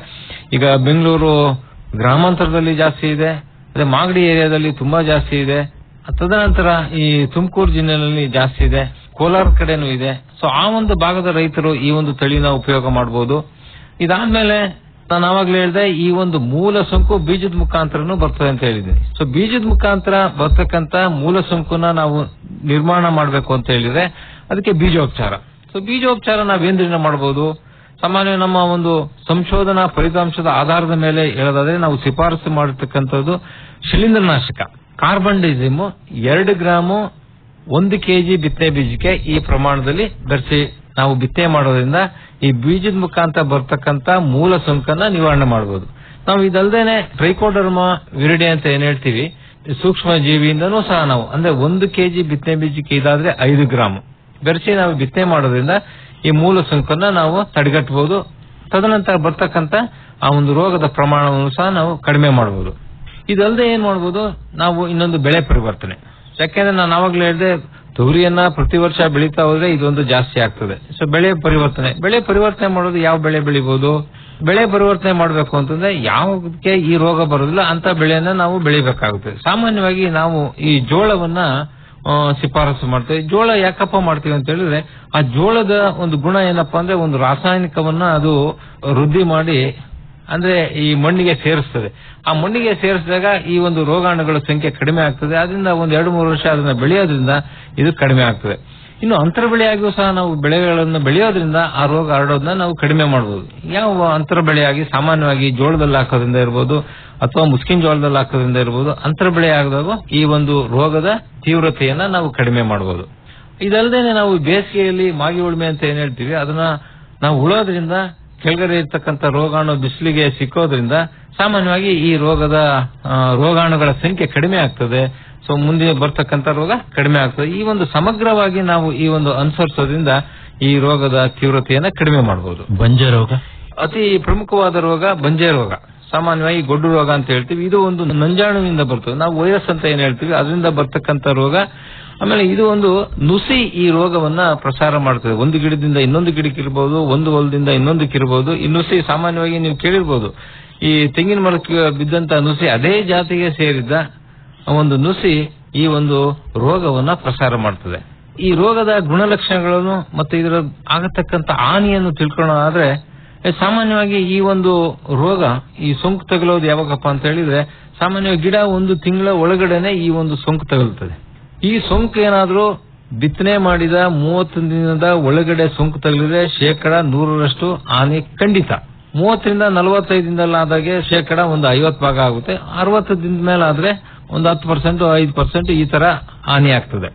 ಈಗ ಬೆಂಗಳೂರು ಗ್ರಾಮಾಂತರದಲ್ಲಿ ಜಾಸ್ತಿ ಇದೆ ಅದೇ ಮಾಗಡಿ ಏರಿಯಾದಲ್ಲಿ ತುಂಬಾ ಜಾಸ್ತಿ ಇದೆ ತದನಂತರ ಈ ತುಮಕೂರು ಜಿಲ್ಲೆಯಲ್ಲಿ ಜಾಸ್ತಿ ಇದೆ ಕೋಲಾರ ಕಡೆನೂ ಇದೆ ಸೊ ಆ ಒಂದು ಭಾಗದ ರೈತರು ಈ ಒಂದು ತಳಿನ ಉಪಯೋಗ ಮಾಡಬಹುದು ಇದಾದ್ಮೇಲೆ ನಾನು ಆವಾಗಲೇ ಹೇಳಿದೆ ಈ ಒಂದು ಮೂಲ ಸೋಂಕು ಬೀಜದ ಮುಖಾಂತರನು ಬರ್ತದೆ ಅಂತ ಹೇಳಿದ್ದೀನಿ ಸೊ ಬೀಜದ ಮುಖಾಂತರ ಬರ್ತಕ್ಕಂತ ಮೂಲ ಸೋಂಕುನ ನಾವು ನಿರ್ಮಾಣ ಮಾಡಬೇಕು ಅಂತ ಹೇಳಿದ್ರೆ ಅದಕ್ಕೆ ಬೀಜೋಪಚಾರ ಸೊ ಬೀಜೋಪಚಾರ ನಾವೇಂದ್ರಿಂದ ಮಾಡಬಹುದು ಸಾಮಾನ್ಯ ನಮ್ಮ ಒಂದು ಸಂಶೋಧನಾ ಫಲಿತಾಂಶದ ಆಧಾರದ ಮೇಲೆ ಹೇಳೋದಾದ್ರೆ ನಾವು ಶಿಫಾರಸು ಮಾಡಿರ್ತಕ್ಕಂಥದ್ದು ಶಿಲೀಂಧ್ರನಾಶಕ ಕಾರ್ಬನ್ ಡಿಸಿಮ್ ಎರಡು ಗ್ರಾಮು ಒಂದು ಕೆಜಿ ಬಿತ್ತನೆ ಬೀಜಕ್ಕೆ ಈ ಪ್ರಮಾಣದಲ್ಲಿ ಬೆರೆಸಿ ನಾವು ಬಿತ್ತನೆ ಮಾಡೋದ್ರಿಂದ ಈ ಬೀಜದ ಮುಖಾಂತರ ಬರ್ತಕ್ಕಂತ ಮೂಲ ಸೋಂಕನ್ನ ನಿವಾರಣೆ ಮಾಡಬಹುದು ನಾವು ಇದಲ್ದೇನೆ ಟ್ರೈಕೋಡರ್ಮ ವಿರಿಡೆ ಅಂತ ಏನ್ ಹೇಳ್ತೀವಿ ಸೂಕ್ಷ್ಮ ಜೀವಿಯಿಂದನೂ ಸಹ ನಾವು ಅಂದ್ರೆ ಒಂದು ಕೆಜಿ ಬಿತ್ತನೆ ಬೀಜಕ್ಕೆ ಇದಾದ್ರೆ ಐದು ಗ್ರಾಮ್ ಬೆರೆಸಿ ನಾವು ಬಿತ್ತನೆ ಮಾಡೋದ್ರಿಂದ ಈ ಮೂಲ ಸೋಂಕನ್ನ ನಾವು ತಡೆಗಟ್ಟಬಹುದು ತದನಂತರ ಬರ್ತಕ್ಕಂತ ಆ ಒಂದು ರೋಗದ ಪ್ರಮಾಣವನ್ನು ಸಹ ನಾವು ಕಡಿಮೆ ಮಾಡಬಹುದು ಇದಲ್ಲದೆ ಏನ್ ಮಾಡಬಹುದು ನಾವು ಇನ್ನೊಂದು ಬೆಳೆ ಪರಿವರ್ತನೆ ಯಾಕೆಂದ್ರೆ ನಾನು ಆವಾಗಲೇ ಹೇಳಿದೆ ತೊಗರಿಯನ್ನ ಪ್ರತಿ ವರ್ಷ ಬೆಳೀತಾ ಹೋದ್ರೆ ಇದೊಂದು ಜಾಸ್ತಿ ಆಗ್ತದೆ ಸೊ ಬೆಳೆ ಪರಿವರ್ತನೆ ಬೆಳೆ ಪರಿವರ್ತನೆ ಮಾಡೋದು ಯಾವ ಬೆಳೆ ಬೆಳಿಬಹುದು ಬೆಳೆ ಪರಿವರ್ತನೆ ಮಾಡಬೇಕು ಅಂತಂದ್ರೆ ಯಾವಕ್ಕೆ ಈ ರೋಗ ಬರೋದಿಲ್ಲ ಅಂತ ಬೆಳೆಯನ್ನ ನಾವು ಬೆಳಿಬೇಕಾಗುತ್ತೆ ಸಾಮಾನ್ಯವಾಗಿ ನಾವು ಈ ಜೋಳವನ್ನ ಆ, ಶಿಫಾರಸು ಮಾಡ್ತೇವೆ ಜೋಳ ಯಾಕಪ್ಪ ಮಾಡ್ತೀವಿ ಅಂತ ಹೇಳಿದ್ರೆ ಆ ಜೋಳದ ಒಂದು ಗುಣ ಏನಪ್ಪಾ ಅಂದ್ರೆ ಒಂದು ರಾಸಾಯನಿಕವನ್ನ ಅದು ವೃದ್ಧಿ ಮಾಡಿ ಅಂದ್ರೆ ಈ ಮಣ್ಣಿಗೆ ಸೇರಿಸ್ತದೆ ಆ ಮಣ್ಣಿಗೆ ಸೇರಿಸಿದಾಗ ಈ ಒಂದು ರೋಗಾಣುಗಳ ಸಂಖ್ಯೆ ಕಡಿಮೆ ಆಗ್ತದೆ ಅದರಿಂದ ಒಂದ್ ಎರಡು ಮೂರು ವರ್ಷ ಅದನ್ನ ಬೆಳೆಯೋದ್ರಿಂದ ಇದು ಕಡಿಮೆ ಆಗ್ತದೆ ಇನ್ನು ಅಂತರ ಬೆಳೆಯಾಗಿಯೂ ಸಹ ನಾವು ಬೆಳೆಗಳನ್ನು ಬೆಳೆಯೋದ್ರಿಂದ ಆ ರೋಗ ಹರಡೋದನ್ನ ನಾವು ಕಡಿಮೆ ಮಾಡಬಹುದು ಯಾವ ಅಂತರ ಬೆಳೆಯಾಗಿ ಸಾಮಾನ್ಯವಾಗಿ ಜೋಳದಲ್ಲಿ ಹಾಕೋದ್ರಿಂದ ಇರ್ಬೋದು ಅಥವಾ ಮುಸ್ಕಿನ್ ಜೋಳದಲ್ಲಿ ಹಾಕೋದ್ರಿಂದ ಇರ್ಬೋದು ಅಂತರ ಬೆಳೆ ಆಗದಾಗ ಈ ಒಂದು ರೋಗದ ತೀವ್ರತೆಯನ್ನ ನಾವು ಕಡಿಮೆ ಮಾಡಬಹುದು ಇದಲ್ಲದೆ ನಾವು ಬೇಸಿಗೆಯಲ್ಲಿ ಮಾಗಿ ಉಳುಮೆ ಅಂತ ಏನ್ ಹೇಳ್ತೀವಿ ಅದನ್ನ ನಾವು ಉಳೋದ್ರಿಂದ ಕೆಳಗಡೆ ಇರ್ತಕ್ಕಂಥ ರೋಗಾಣು ಬಿಸಿಲಿಗೆ ಸಿಕ್ಕೋದ್ರಿಂದ ಸಾಮಾನ್ಯವಾಗಿ ಈ ರೋಗದ ಆ, ರೋಗಾಣುಗಳ ಸಂಖ್ಯೆ ಕಡಿಮೆ ಆಗ್ತದೆ ಸೊ ಮುಂದೆ ಬರ್ತಕ್ಕಂಥ ರೋಗ ಕಡಿಮೆ ಆಗ್ತದೆ ಈ ಒಂದು ಸಮಗ್ರವಾಗಿ ನಾವು ಈ ಒಂದು ಅನುಸರಿಸೋದ್ರಿಂದ ಈ ರೋಗದ ತೀವ್ರತೆಯನ್ನ ಕಡಿಮೆ ಮಾಡಬಹುದು ಬಂಜೆ ರೋಗ ಅತಿ ಪ್ರಮುಖವಾದ ರೋಗ ಬಂಜೆ ರೋಗ ಸಾಮಾನ್ಯವಾಗಿ ಗೊಡ್ಡು ರೋಗ ಅಂತ ಹೇಳ್ತೀವಿ ಇದು ಒಂದು ನಂಜಾಣುವಿನಿಂದ ಬರ್ತದೆ ನಾವು ವೈರಸ್ ಅಂತ ಏನ್ ಹೇಳ್ತೀವಿ ಅದರಿಂದ ಬರ್ತಕ್ಕಂಥ ರೋಗ ಆಮೇಲೆ ಇದು ಒಂದು ನುಸಿ ಈ ರೋಗವನ್ನ ಪ್ರಸಾರ ಮಾಡ್ತದೆ ಒಂದು ಗಿಡದಿಂದ ಇನ್ನೊಂದು ಗಿಡಕ್ಕೆ ಇರಬಹುದು ಒಂದು ಹೊಲದಿಂದ ಇನ್ನೊಂದಕ್ಕೆ ಇರಬಹುದು ಈ ನುಸಿ ಸಾಮಾನ್ಯವಾಗಿ ನೀವು ಕೇಳಿರ್ಬೋದು ಈ ತೆಂಗಿನ ಮರಕ್ಕೆ ಬಿದ್ದಂತ ನುಸಿ ಅದೇ ಜಾತಿಗೆ ಸೇರಿದ್ದ ಒಂದು ನುಸಿ ಈ ಒಂದು ರೋಗವನ್ನ ಪ್ರಸಾರ ಮಾಡ್ತದೆ ಈ ರೋಗದ ಗುಣಲಕ್ಷಣಗಳನ್ನು ಮತ್ತೆ ಇದರ ಆಗತಕ್ಕಂತ ಹಾನಿಯನ್ನು ತಿಳ್ಕೊಳ್ಳೋದಾದ್ರೆ ಏ, ಸಾಮಾನ್ಯವಾಗಿ ಈ ಒಂದು ರೋಗ ಈ ಸೋಂಕು ತಗುಲೋದು ಯಾವಾಗಪ್ಪ ಅಂತ ಹೇಳಿದ್ರೆ ಸಾಮಾನ್ಯವಾಗಿ ಗಿಡ ಒಂದು ತಿಂಗಳ ಒಳಗಡೆನೆ ಈ ಒಂದು ಸೋಂಕು ತಗುಲ್ತದೆ ಈ ಸೋಂಕು ಏನಾದ್ರೂ ಬಿತ್ತನೆ ಮಾಡಿದ ಮೂವತ್ತು ದಿನದ ಒಳಗಡೆ ಸೋಂಕು ತಗುಲಿದ್ರೆ ಶೇಕಡ ನೂರರಷ್ಟು ಹಾನಿ ಖಂಡಿತ ಮೂವತ್ತರಿಂದ ನಲವತ್ತೈದು ದಿನದಲ್ಲಾದಾಗೆ ಶೇಕಡ ಒಂದು ಐವತ್ತು ಭಾಗ ಆಗುತ್ತೆ ಅರವತ್ತು ದಿನದ ಮೇಲೆ ಆದ್ರೆ ಒಂದು ಹತ್ತು ಪರ್ಸೆಂಟ್ ಐದು ಪರ್ಸೆಂಟ್ ಈ ತರ ಹಾನಿ ಆಗ್ತದೆ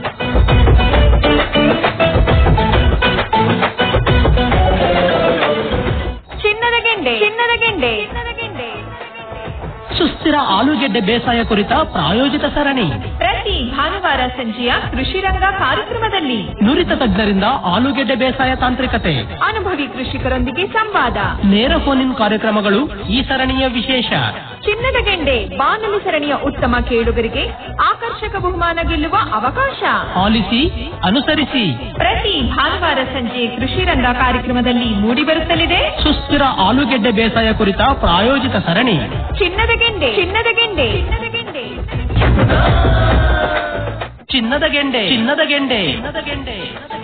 ಚಿನ್ನದ ಗೆಂಡೆ ಚಿನ್ನದ ಗೆಂಡೆ ಸುಸ್ಥಿರ ಆಲೂಗೆಡ್ಡೆ ಬೇಸಾಯ ಕುರಿತ ಪ್ರಾಯೋಜಿತ ಸರಣಿ ಪ್ರತಿ ಭಾನುವಾರ ಸಂಜೆಯ ಕೃಷಿ ರಂಗ ಕಾರ್ಯಕ್ರಮದಲ್ಲಿ ನುರಿತ ತಜ್ಞರಿಂದ ಆಲೂಗೆಡ್ಡೆ ಬೇಸಾಯ ತಾಂತ್ರಿಕತೆ ಅನುಭವಿ ಕೃಷಿಕರೊಂದಿಗೆ ಸಂವಾದ ನೇರ ಫೋನ್ ಇನ್ ಕಾರ್ಯಕ್ರಮಗಳು ಈ ಸರಣಿಯ ವಿಶೇಷ ಚಿನ್ನದ ಗೆಂಡೆ ಬಾನುಲಿ ಸರಣಿಯ ಉತ್ತಮ ಕೇಳುಗರಿಗೆ ಆಕರ್ಷಕ ಬಹುಮಾನ ಗೆಲ್ಲುವ ಅವಕಾಶ ಆಲಿಸಿ ಅನುಸರಿಸಿ ಪ್ರತಿ ಭಾನುವಾರ ಸಂಜೆ ಕೃಷಿ ರಂಗ ಕಾರ್ಯಕ್ರಮದಲ್ಲಿ ಮೂಡಿಬರುತ್ತಲಿದೆ ಸುಸ್ಥಿರ ಆಲೂಗೆಡ್ಡೆ ಬೇಸಾಯ ಕುರಿತ ಪ್ರಾಯೋಜಿತ ಸರಣಿ ಚಿನ್ನದ ಗೆಂಡೆ ಚಿನ್ನದ ಗೆಂಡೆ ಚಿನ್ನದ ಗೆಂಡೆ ಚಿನ್ನದ ಗೆಂಡೆ ಚಿನ್ನದ ಗೆಂಡೆ ಚಿನ್ನದ ಗೆಂಡೆ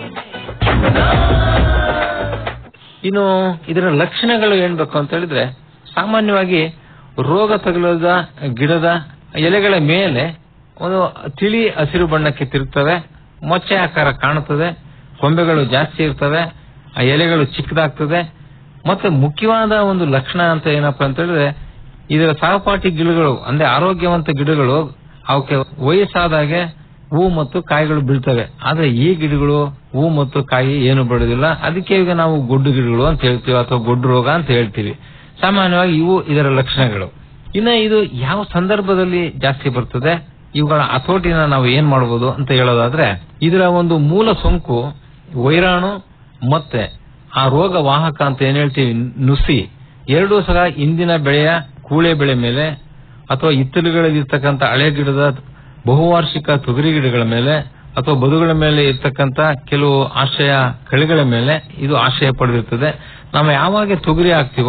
ಇನ್ನು ಇದರ ಲಕ್ಷಣಗಳು ಏನ್ಬೇಕು ಅಂತ ಹೇಳಿದ್ರೆ ಸಾಮಾನ್ಯವಾಗಿ ರೋಗ ತಗುಲದ ಗಿಡದ ಎಲೆಗಳ ಮೇಲೆ ಒಂದು ತಿಳಿ ಹಸಿರು ಬಣ್ಣಕ್ಕೆ ತಿರುಗ್ತವೆ ಮೊಚ್ಚೆ ಆಕಾರ ಕಾಣುತ್ತದೆ ಕೊಂಬೆಗಳು ಜಾಸ್ತಿ ಇರ್ತವೆ ಆ ಎಲೆಗಳು ಚಿಕ್ಕದಾಗ್ತದೆ ಮತ್ತೆ ಮುಖ್ಯವಾದ ಒಂದು ಲಕ್ಷಣ ಅಂತ ಏನಪ್ಪಾ ಅಂತ ಹೇಳಿದ್ರೆ ಇದರ ಸಹಪಾಠಿ ಗಿಡಗಳು ಅಂದ್ರೆ ಆರೋಗ್ಯವಂತ ಗಿಡಗಳು ಅವಕ್ಕೆ ವಯಸ್ಸಾದಾಗೆ ಹೂ ಮತ್ತು ಕಾಯಿಗಳು ಬೀಳ್ತವೆ ಆದ್ರೆ ಈ ಗಿಡಗಳು ಹೂ ಮತ್ತು ಕಾಯಿ ಏನು ಬಿಡೋದಿಲ್ಲ ಅದಕ್ಕೆ ಈಗ ನಾವು ಗೊಡ್ಡು ಗಿಡಗಳು ಅಂತ ಹೇಳ್ತೀವಿ ಅಥವಾ ಗೊಡ್ಡು ರೋಗ ಅಂತ ಹೇಳ್ತೀವಿ ಸಾಮಾನ್ಯವಾಗಿ ಇವು ಇದರ ಲಕ್ಷಣಗಳು ಇನ್ನ ಇದು ಯಾವ ಸಂದರ್ಭದಲ್ಲಿ ಜಾಸ್ತಿ ಬರ್ತದೆ ಇವುಗಳ ಹತೋಟಿನ ನಾವು ಏನ್ ಮಾಡಬಹುದು ಅಂತ ಹೇಳೋದಾದ್ರೆ ಇದರ ಒಂದು ಮೂಲ ಸೋಂಕು ವೈರಾಣು ಮತ್ತೆ ಆ ರೋಗ ವಾಹಕ ಅಂತ ಏನ್ ಹೇಳ್ತೀವಿ ನುಸಿ ಎರಡೂ ಸಹ ಇಂದಿನ ಬೆಳೆಯ ಕೂಳೆ ಬೆಳೆ ಮೇಲೆ ಅಥವಾ ಇತ್ತಲುಗಳಲ್ಲಿರ್ತಕ್ಕಂಥ ಹಳೆ ಗಿಡದ ಬಹುವಾರ್ಷಿಕ ತೊಗರಿ ಗಿಡಗಳ ಮೇಲೆ ಅಥವಾ ಬದುಗಳ ಮೇಲೆ ಇರ್ತಕ್ಕಂಥ ಕೆಲವು ಆಶ್ರಯ ಕಳೆಗಳ ಮೇಲೆ ಇದು ಆಶ್ರಯ ಪಡೆದಿರ್ತದೆ ನಾವು ಯಾವಾಗ ತೊಗರಿ ಹಾಕ್ತಿವೋ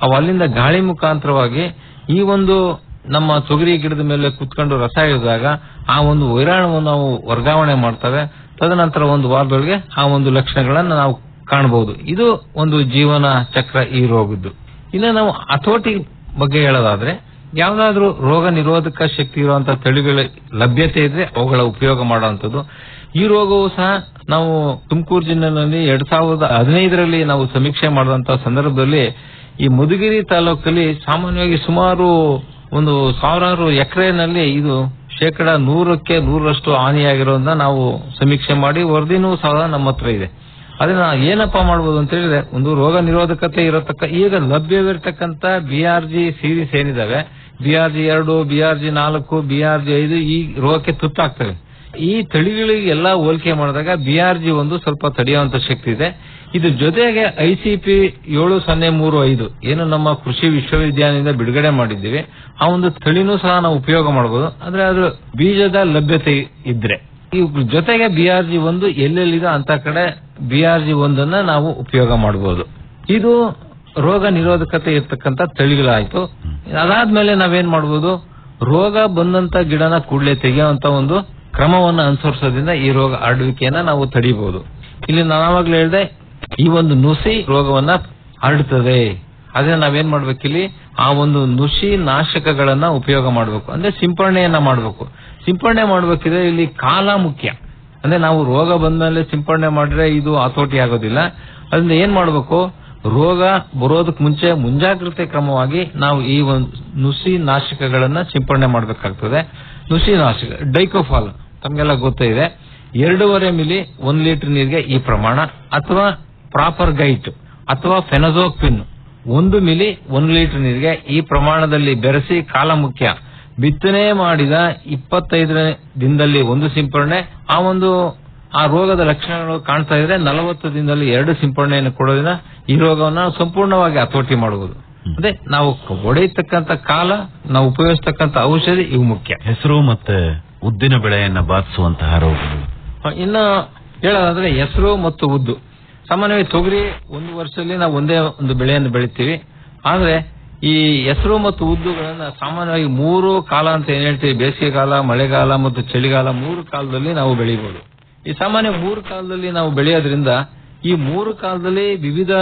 ಅವು ಅಲ್ಲಿಂದ ಗಾಳಿ ಮುಖಾಂತರವಾಗಿ ಈ ಒಂದು ನಮ್ಮ ತೊಗರಿ ಗಿಡದ ಮೇಲೆ ಕುತ್ಕೊಂಡು ರಸ ಇಳಿದಾಗ ಆ ಒಂದು ವೈರಾಣುವನ್ನು ನಾವು ವರ್ಗಾವಣೆ ಮಾಡ್ತವೆ ತದನಂತರ ಒಂದು ವಾರದೊಳಗೆ ಆ ಒಂದು ಲಕ್ಷಣಗಳನ್ನ ನಾವು ಕಾಣಬಹುದು ಇದು ಒಂದು ಜೀವನ ಚಕ್ರ ಈ ರೋಗದ್ದು ಇನ್ನು ನಾವು ಹತೋಟಿ ಬಗ್ಗೆ ಹೇಳೋದಾದ್ರೆ ಯಾವ್ದಾದ್ರೂ ರೋಗ ನಿರೋಧಕ ಶಕ್ತಿ ಇರುವಂತಹ ತಳಿಗಳ ಲಭ್ಯತೆ ಇದ್ರೆ ಅವುಗಳ ಉಪಯೋಗ ಮಾಡುವಂತದ್ದು ಈ ರೋಗವು ಸಹ ನಾವು ತುಮಕೂರು ಜಿಲ್ಲೆನಲ್ಲಿ ಎರಡ್ ಸಾವಿರದ ಹದಿನೈದರಲ್ಲಿ ನಾವು ಸಮೀಕ್ಷೆ ಮಾಡಿದಂತಹ ಸಂದರ್ಭದಲ್ಲಿ ಈ ಮಧುಗಿರಿ ತಾಲೂಕಲ್ಲಿ ಸಾಮಾನ್ಯವಾಗಿ ಸುಮಾರು ಒಂದು ಸಾವಿರಾರು ಎಕರೆನಲ್ಲಿ ಇದು ಶೇಕಡ ನೂರಕ್ಕೆ ನೂರರಷ್ಟು ಹಾನಿಯಾಗಿರೋದನ್ನ ನಾವು ಸಮೀಕ್ಷೆ ಮಾಡಿ ವರದಿನೂ ಸಹ ನಮ್ಮ ಹತ್ರ ಇದೆ ಅದನ್ನ ಏನಪ್ಪಾ ಮಾಡಬಹುದು ಅಂತ ಹೇಳಿದ್ರೆ ಒಂದು ರೋಗ ನಿರೋಧಕತೆ ಇರತಕ್ಕ ಈಗ ಲಭ್ಯವಿರತಕ್ಕಂತ ಬಿ ಆರ್ ಜಿ ಸೀರೀಸ್ ಏನಿದಾವೆ ಬಿ ಆರ್ ಜಿ ಎರಡು ಬಿ ಆರ್ ಜಿ ನಾಲ್ಕು ಬಿ ಆರ್ ಜಿ ಐದು ಈ ರೋಗಕ್ಕೆ ತುತ್ತಾಗ್ತವೆ ಈ ತಳಿಗಳಿಗೆ ಎಲ್ಲ ಹೋಲಿಕೆ ಮಾಡಿದಾಗ ಬಿ ಆರ್ ಜಿ ಒಂದು ಸ್ವಲ್ಪ ತಡೆಯುವಂತ ಶಕ್ತಿ ಇದೆ ಇದು ಜೊತೆಗೆ ಐಸಿಪಿ ಏಳು ಸೊನ್ನೆ ಮೂರು ಐದು ಏನು ನಮ್ಮ ಕೃಷಿ ವಿಶ್ವವಿದ್ಯಾಲಯದಿಂದ ಬಿಡುಗಡೆ ಮಾಡಿದ್ದೀವಿ ಆ ಒಂದು ತಳಿನೂ ಸಹ ನಾವು ಉಪಯೋಗ ಮಾಡಬಹುದು ಆದ್ರೆ ಅದು ಬೀಜದ ಲಭ್ಯತೆ ಇದ್ರೆ ಈ ಜೊತೆಗೆ ಬಿ ಆರ್ ಜಿ ಒಂದು ಎಲ್ಲೆಲ್ಲಿದೆ ಅಂತ ಕಡೆ ಬಿ ಆರ್ ಜಿ ಒಂದನ್ನ ನಾವು ಉಪಯೋಗ ಮಾಡಬಹುದು ಇದು ರೋಗ ನಿರೋಧಕತೆ ಇರ್ತಕ್ಕಂತ ತಳಿಗಳಾಯ್ತು ಅದಾದ್ಮೇಲೆ ನಾವೇನ್ ಮಾಡಬಹುದು ರೋಗ ಬಂದಂತ ಗಿಡನ ಕೂಡಲೇ ತೆಗೆಯುವಂತ ಒಂದು ಕ್ರಮವನ್ನು ಅನುಸರಿಸೋದ್ರಿಂದ ಈ ರೋಗ ಹರಡುವಿಕೆಯನ್ನ ನಾವು ತಡಿಬಹುದು ಇಲ್ಲಿ ನಾವಾಗ್ಲೇ ಹೇಳಿದೆ ಈ ಒಂದು ನುಸಿ ರೋಗವನ್ನ ಹರಡುತ್ತದೆ ಅದೇ ನಾವೇನ್ ಮಾಡ್ಬೇಕಿಲ್ಲಿ ಆ ಒಂದು ನುಸಿ ನಾಶಕಗಳನ್ನ ಉಪಯೋಗ ಮಾಡಬೇಕು ಅಂದ್ರೆ ಸಿಂಪರಣೆಯನ್ನ ಮಾಡಬೇಕು ಸಿಂಪರಣೆ ಮಾಡ್ಬೇಕಿದ್ರೆ ಇಲ್ಲಿ ಕಾಲ ಮುಖ್ಯ ಅಂದ್ರೆ ನಾವು ರೋಗ ಬಂದ್ಮೇಲೆ ಸಿಂಪರಣೆ ಮಾಡಿದ್ರೆ ಇದು ಹತೋಟಿ ಆಗೋದಿಲ್ಲ ಅದರಿಂದ ಏನ್ ಮಾಡಬೇಕು ರೋಗ ಬರೋದಕ್ಕೆ ಮುಂಚೆ ಮುಂಜಾಗ್ರತೆ ಕ್ರಮವಾಗಿ ನಾವು ಈ ಒಂದು ನುಸಿ ನಾಶಕಗಳನ್ನ ಸಿಂಪರಣೆ ಮಾಡಬೇಕಾಗ್ತದೆ ನುಸಿ ನಾಶಕ ಡೈಕೋಫಾಲ್ ತಮಗೆಲ್ಲ ಗೊತ್ತೇ ಇದೆ ಎರಡೂವರೆ ಮಿಲಿ ಒಂದ್ ಲೀಟರ್ ನೀರಿಗೆ ಈ ಪ್ರಮಾಣ ಅಥವಾ ಪ್ರಾಪರ್ ಗೈಟ್ ಅಥವಾ ಫೆನಜೋಕ್ವಿನ್ ಒಂದು ಮಿಲಿ ಒಂದು ಲೀಟರ್ ನೀರಿಗೆ ಈ ಪ್ರಮಾಣದಲ್ಲಿ ಬೆರೆಸಿ ಕಾಲ ಮುಖ್ಯ ಬಿತ್ತನೆ ಮಾಡಿದ ಇಪ್ಪತ್ತೈದನೇ ದಿನದಲ್ಲಿ ಒಂದು ಸಿಂಪರಣೆ ಆ ಒಂದು ಆ ರೋಗದ ಲಕ್ಷಣಗಳು ಕಾಣ್ತಾ ಇದ್ರೆ ನಲವತ್ತು ದಿನದಲ್ಲಿ ಎರಡು ಸಿಂಪರಣೆಯನ್ನು ಕೊಡೋದ್ರಿಂದ ಈ ರೋಗವನ್ನ ಸಂಪೂರ್ಣವಾಗಿ ಹತೋಟಿ ಮಾಡಬಹುದು ಅದೇ ನಾವು ಹೊಡೆಯತಕ್ಕಂತ ಕಾಲ ನಾವು ಉಪಯೋಗಿಸ್ತಕ್ಕಂತ ಔಷಧಿ ಇವು ಮುಖ್ಯ ಹೆಸರು ಮತ್ತೆ ಉದ್ದಿನ ಬೆಳೆಯನ್ನ ಬಾಧಿಸುವಂತಹ ರೋಗಗಳು ಇನ್ನು ಹೇಳೋದಾದ್ರೆ ಹೆಸರು ಮತ್ತು ಉದ್ದು ಸಾಮಾನ್ಯವಾಗಿ ತೊಗರಿ ಒಂದು ವರ್ಷದಲ್ಲಿ ನಾವು ಒಂದೇ ಒಂದು ಬೆಳೆಯನ್ನು ಬೆಳಿತೀವಿ ಆದ್ರೆ ಈ ಹೆಸರು ಮತ್ತು ಉದ್ದುಗಳನ್ನ ಸಾಮಾನ್ಯವಾಗಿ ಮೂರು ಕಾಲ ಅಂತ ಏನ್ ಹೇಳ್ತೀವಿ ಬೇಸಿಗೆ ಕಾಲ ಮಳೆಗಾಲ ಮತ್ತು ಚಳಿಗಾಲ ಮೂರು ಕಾಲದಲ್ಲಿ ನಾವು ಬೆಳಿಬಹುದು ಈ ಸಾಮಾನ್ಯ ಮೂರು ಕಾಲದಲ್ಲಿ ನಾವು ಬೆಳೆಯೋದ್ರಿಂದ ಈ ಮೂರು ಕಾಲದಲ್ಲಿ ವಿವಿಧ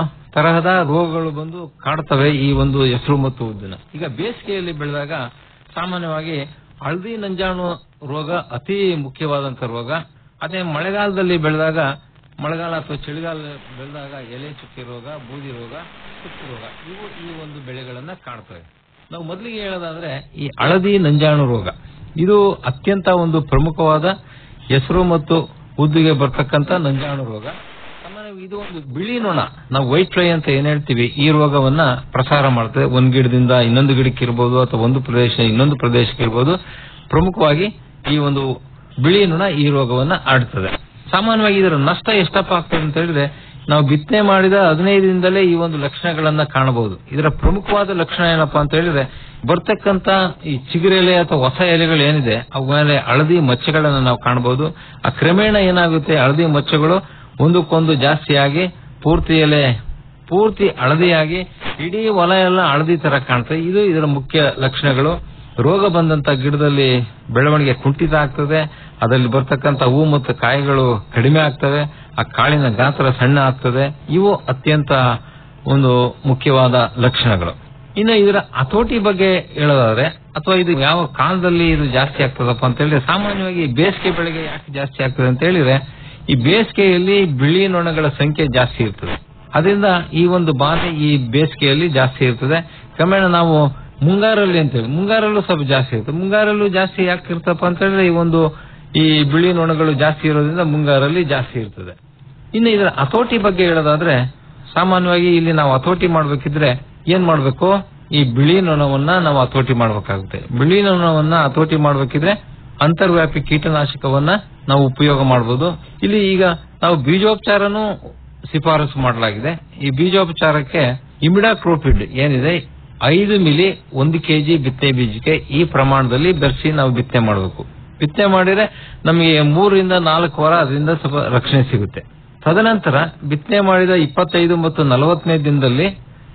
ತರಹದ ರೋಗಗಳು ಬಂದು ಕಾಡ್ತವೆ ಈ ಒಂದು ಹೆಸರು ಮತ್ತು ಉದ್ದಿನ ಈಗ ಬೇಸಿಗೆಯಲ್ಲಿ ಬೆಳೆದಾಗ ಸಾಮಾನ್ಯವಾಗಿ ಹಳದಿ ನಂಜಾಣು ರೋಗ ಅತಿ ಮುಖ್ಯವಾದಂತ ರೋಗ ಅದೇ ಮಳೆಗಾಲದಲ್ಲಿ ಬೆಳೆದಾಗ ಮಳೆಗಾಲ ಅಥವಾ ಚಳಿಗಾಲ ಬೆಳೆದಾಗ ಎಲೆ ಚುಕ್ಕಿ ರೋಗ ಬೂದಿ ರೋಗ ತುಕ್ಕು ರೋಗ ಇವು ಈ ಒಂದು ಬೆಳೆಗಳನ್ನ ಕಾಣ್ತವೆ ನಾವು ಮೊದಲಿಗೆ ಹೇಳೋದಾದ್ರೆ ಈ ಹಳದಿ ನಂಜಾಣು ರೋಗ ಇದು ಅತ್ಯಂತ ಒಂದು ಪ್ರಮುಖವಾದ ಹೆಸರು ಮತ್ತು ಉದ್ದಿಗೆ ಬರ್ತಕ್ಕಂತ ನಂಜಾಣು ರೋಗ ಸಾಮಾನ್ಯವಾಗಿ ಇದು ಒಂದು ಬಿಳಿ ನೊಣ ನಾವು ವೈಟ್ ಫ್ಲೈ ಅಂತ ಏನ್ ಹೇಳ್ತೀವಿ ಈ ರೋಗವನ್ನ ಪ್ರಸಾರ ಮಾಡ್ತದೆ ಒಂದ್ ಗಿಡದಿಂದ ಇನ್ನೊಂದು ಗಿಡಕ್ಕೆ ಇರ್ಬೋದು ಅಥವಾ ಒಂದು ಪ್ರದೇಶ ಇನ್ನೊಂದು ಪ್ರದೇಶಕ್ಕೆ ಇರ್ಬೋದು ಪ್ರಮುಖವಾಗಿ ಈ ಒಂದು ಬಿಳಿ ನೊಣ ಈ ರೋಗವನ್ನ ಆಡ್ತದೆ ಸಾಮಾನ್ಯವಾಗಿ ಇದರ ನಷ್ಟ ಎಷ್ಟಪ್ಪ ಆಗ್ತದೆ ಅಂತ ಹೇಳಿದ್ರೆ ನಾವು ಬಿತ್ತನೆ ಮಾಡಿದ ಹದಿನೈದರಿಂದಲೇ ಈ ಒಂದು ಲಕ್ಷಣಗಳನ್ನ ಕಾಣಬಹುದು ಇದರ ಪ್ರಮುಖವಾದ ಲಕ್ಷಣ ಏನಪ್ಪಾ ಅಂತ ಹೇಳಿದ್ರೆ ಬರ್ತಕ್ಕಂತ ಈ ಚಿಗುರೆಲೆ ಅಥವಾ ಹೊಸ ಎಲೆಗಳು ಏನಿದೆ ಅವು ಮೇಲೆ ಹಳದಿ ಮಚ್ಚೆಗಳನ್ನ ನಾವು ಕಾಣಬಹುದು ಆ ಕ್ರಮೇಣ ಏನಾಗುತ್ತೆ ಹಳದಿ ಮಚ್ಚೆಗಳು ಒಂದಕ್ಕೊಂದು ಜಾಸ್ತಿಯಾಗಿ ಪೂರ್ತಿ ಎಲೆ ಪೂರ್ತಿ ಹಳದಿಯಾಗಿ ಇಡೀ ಹೊಲ ಎಲ್ಲ ಹಳದಿ ತರ ಕಾಣ್ತದೆ ಇದು ಇದರ ಮುಖ್ಯ ಲಕ್ಷಣಗಳು ರೋಗ ಬಂದಂತ ಗಿಡದಲ್ಲಿ ಬೆಳವಣಿಗೆ ಕುಂಠಿತ ಆಗ್ತದೆ ಅದರಲ್ಲಿ ಬರ್ತಕ್ಕಂತ ಹೂ ಮತ್ತು ಕಾಯಿಗಳು ಕಡಿಮೆ ಆಗ್ತವೆ ಆ ಕಾಳಿನ ಗಾತ್ರ ಸಣ್ಣ ಆಗ್ತದೆ ಇವು ಅತ್ಯಂತ ಒಂದು ಮುಖ್ಯವಾದ ಲಕ್ಷಣಗಳು ಇನ್ನು ಇದರ ಹತೋಟಿ ಬಗ್ಗೆ ಹೇಳೋದಾದ್ರೆ ಅಥವಾ ಇದು ಯಾವ ಕಾಲದಲ್ಲಿ ಇದು ಜಾಸ್ತಿ ಆಗ್ತದಪ್ಪ ಅಂತ ಹೇಳಿದ್ರೆ ಸಾಮಾನ್ಯವಾಗಿ ಬೇಸಿಗೆ ಬೆಳೆಗೆ ಯಾಕೆ ಜಾಸ್ತಿ ಆಗ್ತದೆ ಅಂತ ಹೇಳಿದ್ರೆ ಈ ಬೇಸಿಗೆಯಲ್ಲಿ ಬಿಳಿ ನೊಣಗಳ ಸಂಖ್ಯೆ ಜಾಸ್ತಿ ಇರ್ತದೆ ಅದರಿಂದ ಈ ಒಂದು ಬಾಧೆ ಈ ಬೇಸಿಗೆಯಲ್ಲಿ ಜಾಸ್ತಿ ಇರ್ತದೆ ಕ್ರಮೇಣ ನಾವು ಮುಂಗಾರಲ್ಲಿ ಅಂತೇಳಿ ಮುಂಗಾರಲ್ಲೂ ಸ್ವಲ್ಪ ಜಾಸ್ತಿ ಇರ್ತದೆ ಮುಂಗಾರಲ್ಲೂ ಜಾಸ್ತಿ ಯಾಕೆ ಇರ್ತಪ್ಪ ಅಂತ ಹೇಳಿದ್ರೆ ಈ ಒಂದು ಈ ಬಿಳಿ ನೊಣಗಳು ಜಾಸ್ತಿ ಇರೋದ್ರಿಂದ ಮುಂಗಾರಲ್ಲಿ ಜಾಸ್ತಿ ಇರ್ತದೆ ಇನ್ನು ಇದರ ಹತೋಟಿ ಬಗ್ಗೆ ಹೇಳೋದಾದ್ರೆ ಸಾಮಾನ್ಯವಾಗಿ ಇಲ್ಲಿ ನಾವು ಹತೋಟಿ ಮಾಡ್ಬೇಕಿದ್ರೆ ಏನ್ ಮಾಡ್ಬೇಕು ಈ ಬಿಳಿ ನೊಣವನ್ನ ನಾವು ಹತೋಟಿ ಮಾಡ್ಬೇಕಾಗುತ್ತೆ ಬಿಳಿ ನೊಣವನ್ನ ಹತೋಟಿ ಮಾಡ್ಬೇಕಿದ್ರೆ ಅಂತರ್ವ್ಯಾಪಿ ಕೀಟನಾಶಕವನ್ನ ನಾವು ಉಪಯೋಗ ಮಾಡಬಹುದು ಇಲ್ಲಿ ಈಗ ನಾವು ಬೀಜೋಪಚಾರನೂ ಶಿಫಾರಸು ಮಾಡಲಾಗಿದೆ ಈ ಬೀಜೋಪಚಾರಕ್ಕೆ ಇಮಿಡಾಕ್ರೋಪಿಡ್ ಏನಿದೆ ಐದು ಮಿಲಿ ಒಂದು ಕೆಜಿ ಬಿತ್ತನೆ ಬೀಜಕ್ಕೆ ಈ ಪ್ರಮಾಣದಲ್ಲಿ ಬೆರೆಸಿ ನಾವು ಬಿತ್ತನೆ ಮಾಡಬೇಕು ಬಿತ್ತನೆ ಮಾಡಿದ್ರೆ ನಮಗೆ ಮೂರರಿಂದ ನಾಲ್ಕು ವಾರ ಅದರಿಂದ ಸ್ವಲ್ಪ ರಕ್ಷಣೆ ಸಿಗುತ್ತೆ ತದನಂತರ ಬಿತ್ತನೆ ಮಾಡಿದ ಇಪ್ಪತ್ತೈದು ಮತ್ತು ನಲವತ್ತನೇ ದಿನದಲ್ಲಿ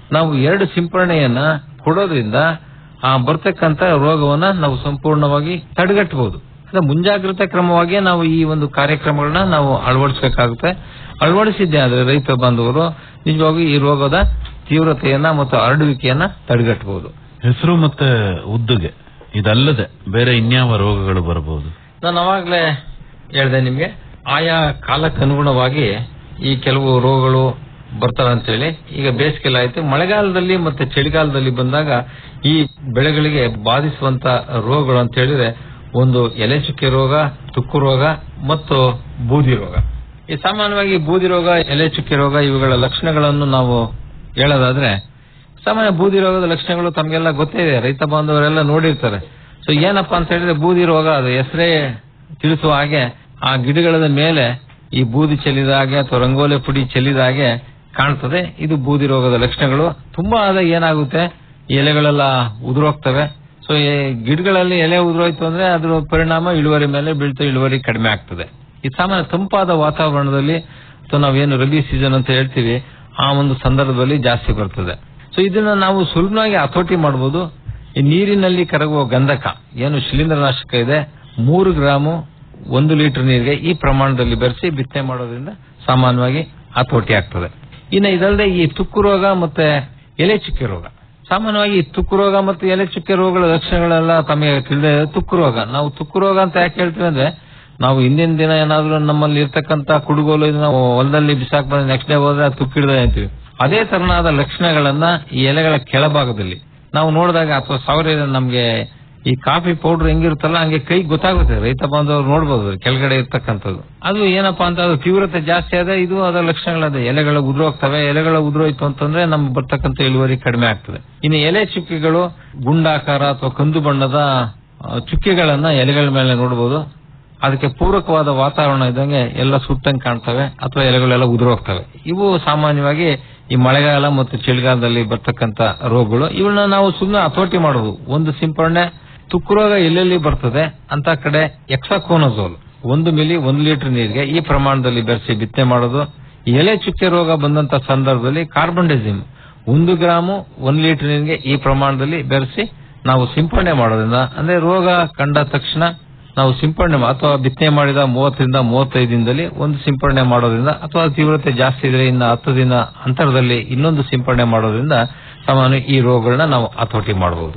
ನಾವು ಎರಡು ಸಿಂಪರಣೆಯನ್ನ ಕೊಡೋದ್ರಿಂದ ಆ ಬರ್ತಕ್ಕಂತ ರೋಗವನ್ನ ನಾವು ಸಂಪೂರ್ಣವಾಗಿ ತಡೆಗಟ್ಟಬಹುದು ಅಂದ್ರೆ ಮುಂಜಾಗ್ರತಾ ಕ್ರಮವಾಗಿ ನಾವು ಈ ಒಂದು ಕಾರ್ಯಕ್ರಮಗಳನ್ನ ನಾವು ಅಳವಡಿಸಬೇಕಾಗುತ್ತೆ ಅಳವಡಿಸಿದ್ದೆ ಆದ್ರೆ ರೈತ ಬಾಂಧವರು ನಿಜವಾಗಿ ಈ ರೋಗದ ತೀವ್ರತೆಯನ್ನ ಮತ್ತು ಹರಡುವಿಕೆಯನ್ನ ತಡೆಗಟ್ಟಬಹುದು ಹೆಸರು ಮತ್ತೆ ಉದ್ದುಗೆ ಇದಲ್ಲದೆ ಬೇರೆ ಇನ್ಯಾವ ರೋಗಗಳು ಬರಬಹುದು ನಾನು ಅವಾಗ್ಲೇ ಹೇಳ್ದೆ ನಿಮ್ಗೆ ಆಯಾ ಕಾಲಕ್ಕನುಗುಣವಾಗಿ ಈ ಕೆಲವು ರೋಗಗಳು ಬರ್ತವೆ ಅಂತೇಳಿ ಈಗ ಬೇಸಿಗೆಲ್ಲ ಆಯ್ತು ಮಳೆಗಾಲದಲ್ಲಿ ಮತ್ತೆ ಚಳಿಗಾಲದಲ್ಲಿ ಬಂದಾಗ ಈ ಬೆಳೆಗಳಿಗೆ ಬಾಧಿಸುವಂತ ರೋಗಗಳು ಅಂತ ಹೇಳಿದ್ರೆ ಒಂದು ಎಲೆ ಚುಕ್ಕೆ ರೋಗ ತುಕ್ಕು ರೋಗ ಮತ್ತು ಬೂದಿ ರೋಗ ಈ ಸಾಮಾನ್ಯವಾಗಿ ಬೂದಿ ರೋಗ ಎಲೆ ಚುಕ್ಕೆ ರೋಗ ಇವುಗಳ ಲಕ್ಷಣಗಳನ್ನು ನಾವು ಹೇಳೋದಾದ್ರೆ ಸಾಮಾನ್ಯ ಬೂದಿ ರೋಗದ ಲಕ್ಷಣಗಳು ತಮಗೆಲ್ಲ ಗೊತ್ತೇ ಇದೆ ರೈತ ಬಾಂಧವರೆಲ್ಲ ನೋಡಿರ್ತಾರೆ ಸೊ ಏನಪ್ಪಾ ಅಂತ ಹೇಳಿದ್ರೆ ಬೂದಿ ರೋಗ ಅದು ಹೆಸರೇ ತಿಳಿಸುವ ಹಾಗೆ ಆ ಗಿಡಗಳ ಮೇಲೆ ಈ ಬೂದಿ ಚೆಲ್ಲಿದ ಹಾಗೆ ಅಥವಾ ರಂಗೋಲೆ ಪುಡಿ ಚೆಲ್ಲಿದ ಹಾಗೆ ಕಾಣ್ತದೆ ಇದು ಬೂದಿ ರೋಗದ ಲಕ್ಷಣಗಳು ತುಂಬಾ ಆದಾಗ ಏನಾಗುತ್ತೆ ಈ ಎಲೆಗಳೆಲ್ಲ ಉದುರೋಗ್ತವೆ ಸೊ ಈ ಗಿಡಗಳಲ್ಲಿ ಎಲೆ ಉದುರೋಯ್ತು ಅಂದ್ರೆ ಅದ್ರ ಪರಿಣಾಮ ಇಳುವರಿ ಮೇಲೆ ಬೀಳ್ತಾ ಇಳುವರಿ ಕಡಿಮೆ ಆಗ್ತದೆ ಈ ಸಾಮಾನ್ಯ ತಂಪಾದ ವಾತಾವರಣದಲ್ಲಿ ಅಥವಾ ನಾವೇನು ರಬಿ ಸೀಸನ್ ಅಂತ ಹೇಳ್ತೀವಿ ಆ ಒಂದು ಸಂದರ್ಭದಲ್ಲಿ ಜಾಸ್ತಿ ಬರ್ತದೆ ಸೊ ಇದನ್ನ ನಾವು ಸುಲಭವಾಗಿ ಹತೋಟಿ ಮಾಡಬಹುದು ಈ ನೀರಿನಲ್ಲಿ ಕರಗುವ ಗಂಧಕ ಏನು ಶಿಲೀಂಧ್ರನಾಶಕ ಇದೆ ಮೂರು ಗ್ರಾಮು ಒಂದು ಲೀಟರ್ ನೀರಿಗೆ ಈ ಪ್ರಮಾಣದಲ್ಲಿ ಬೆರೆಸಿ ಬಿತ್ತನೆ ಮಾಡೋದ್ರಿಂದ ಸಾಮಾನ್ಯವಾಗಿ ಹತೋಟಿ ಆಗ್ತದೆ ಇನ್ನು ಇದಲ್ಲದೆ ಈ ತುಕ್ಕು ರೋಗ ಮತ್ತೆ ಎಲೆ ಚುಕ್ಕೆ ರೋಗ ಸಾಮಾನ್ಯವಾಗಿ ಈ ತುಕ್ಕು ರೋಗ ಮತ್ತು ಎಲೆ ಚುಕ್ಕೆ ರೋಗಗಳ ಲಕ್ಷಣಗಳೆಲ್ಲ ತಮಗೆ ತಿಳಿದ ತುಕ್ಕು ರೋಗ ನಾವು ತುಕ್ಕು ರೋಗ ಅಂತ ಯಾಕೆ ಹೇಳ್ತೀವಿ ಅಂದ್ರೆ ನಾವು ಹಿಂದಿನ ದಿನ ಏನಾದ್ರೂ ನಮ್ಮಲ್ಲಿ ಇರ್ತಕ್ಕಂತ ಕುಡುಗೋಲು ಇದನ್ನ ಹೊಲದಲ್ಲಿ ಬಿಸಾಕ್ ಬಂದ್ರೆ ನೆಕ್ಸ್ಟ್ ಡೇ ಹೋದ್ರೆ ಅದು ತುಕ್ಕಿಡ್ದೆ ಅಂತೀವಿ ಅದೇ ತರನಾದ ಲಕ್ಷಣಗಳನ್ನ ಈ ಎಲೆಗಳ ಕೆಳಭಾಗದಲ್ಲಿ ನಾವು ನೋಡಿದಾಗ ಅಥವಾ ಸಾವಿರ ನಮ್ಗೆ ಈ ಕಾಫಿ ಪೌಡರ್ ಹೆಂಗಿರುತ್ತಲ್ಲ ಹಂಗೆ ಕೈ ಗೊತ್ತಾಗುತ್ತೆ ರೈತ ಬಾಂಧವರು ನೋಡ್ಬೋದು ಕೆಳಗಡೆ ಇರ್ತಕ್ಕಂಥದ್ದು ಅದು ಏನಪ್ಪಾ ಅಂತ ಅದು ತೀವ್ರತೆ ಜಾಸ್ತಿ ಆದ ಇದು ಅದರ ಲಕ್ಷಣಗಳದೆ ಎಲೆಗಳು ಉದುರೋಗ್ತವೆ ಎಲೆಗಳು ಉದುರೋಯ್ತು ಅಂತಂದ್ರೆ ನಮ್ಗೆ ಬರ್ತಕ್ಕಂಥ ಇಳುವರಿ ಕಡಿಮೆ ಆಗ್ತದೆ ಇನ್ನು ಎಲೆ ಚುಕ್ಕಿಗಳು ಗುಂಡಾಕಾರ ಅಥವಾ ಕಂದು ಬಣ್ಣದ ಆ, ಚುಕ್ಕಿಗಳನ್ನ ಎಲೆಗಳ ಮೇಲೆ ನೋಡಬಹುದು ಅದಕ್ಕೆ ಪೂರಕವಾದ ವಾತಾವರಣ ಇದ್ದಂಗೆ ಎಲ್ಲ ಸುಟ್ಟಂಗೆ ಕಾಣ್ತವೆ ಅಥವಾ ಎಲೆಗಳೆಲ್ಲ ಉದುರೋಗ್ತವೆ ಇವು ಸಾಮಾನ್ಯವಾಗಿ ಈ ಮಳೆಗಾಲ ಮತ್ತು ಚಳಿಗಾಲದಲ್ಲಿ ಬರ್ತಕ್ಕಂತ ರೋಗಗಳು ಇವನ್ನ ನಾವು ಸುಮ್ಮನೆ ಹತೋಟಿ ಮಾಡುವುದು ಒಂದು ಸಿಂಪರಣೆ ತುಕ್ಕು ರೋಗ ಎಲ್ಲೆಲ್ಲಿ ಬರ್ತದೆ ಅಂತ ಕಡೆ ಎಕ್ಸಾಕೋನಜೋಲ್ ಒಂದು ಮಿಲಿ ಒಂದು ಲೀಟರ್ ನೀರಿಗೆ ಈ ಪ್ರಮಾಣದಲ್ಲಿ ಬೆರೆಸಿ ಬಿತ್ತನೆ ಮಾಡೋದು ಎಲೆ ಚುಕ್ಕೆ ರೋಗ ಬಂದಂತ ಸಂದರ್ಭದಲ್ಲಿ ಕಾರ್ಬನ್ ಡೆಸಿಮ್ ಒಂದು ಗ್ರಾಮು ಒಂದು ಲೀಟರ್ ನೀರಿಗೆ ಈ ಪ್ರಮಾಣದಲ್ಲಿ ಬೆರೆಸಿ ನಾವು ಸಿಂಪರಣೆ ಮಾಡೋದ್ರಿಂದ ಅಂದ್ರೆ ರೋಗ ಕಂಡ ತಕ್ಷಣ ನಾವು ಸಿಂಪರಣೆ ಮಾ- ಅಥವಾ ಬಿತ್ತನೆ ಮಾಡಿದ ಮೂವತ್ತರಿಂದ ಮೂವತ್ತೈದು ದಿನದಲ್ಲಿ ಒಂದು ಸಿಂಪರಣೆ ಮಾಡೋದ್ರಿಂದ ಅಥವಾ ತೀವ್ರತೆ ಜಾಸ್ತಿ ಇದ್ರೆ ಇನ್ನು ಹತ್ತು ದಿನ ಅಂತರದಲ್ಲಿ ಇನ್ನೊಂದು ಸಿಂಪರಣೆ ಮಾಡೋದ್ರಿಂದ ಸಾಮಾನ್ಯ ಈ ರೋಗಗಳನ್ನ ನಾವು ಹತೋಟಿ ಮಾಡಬಹುದು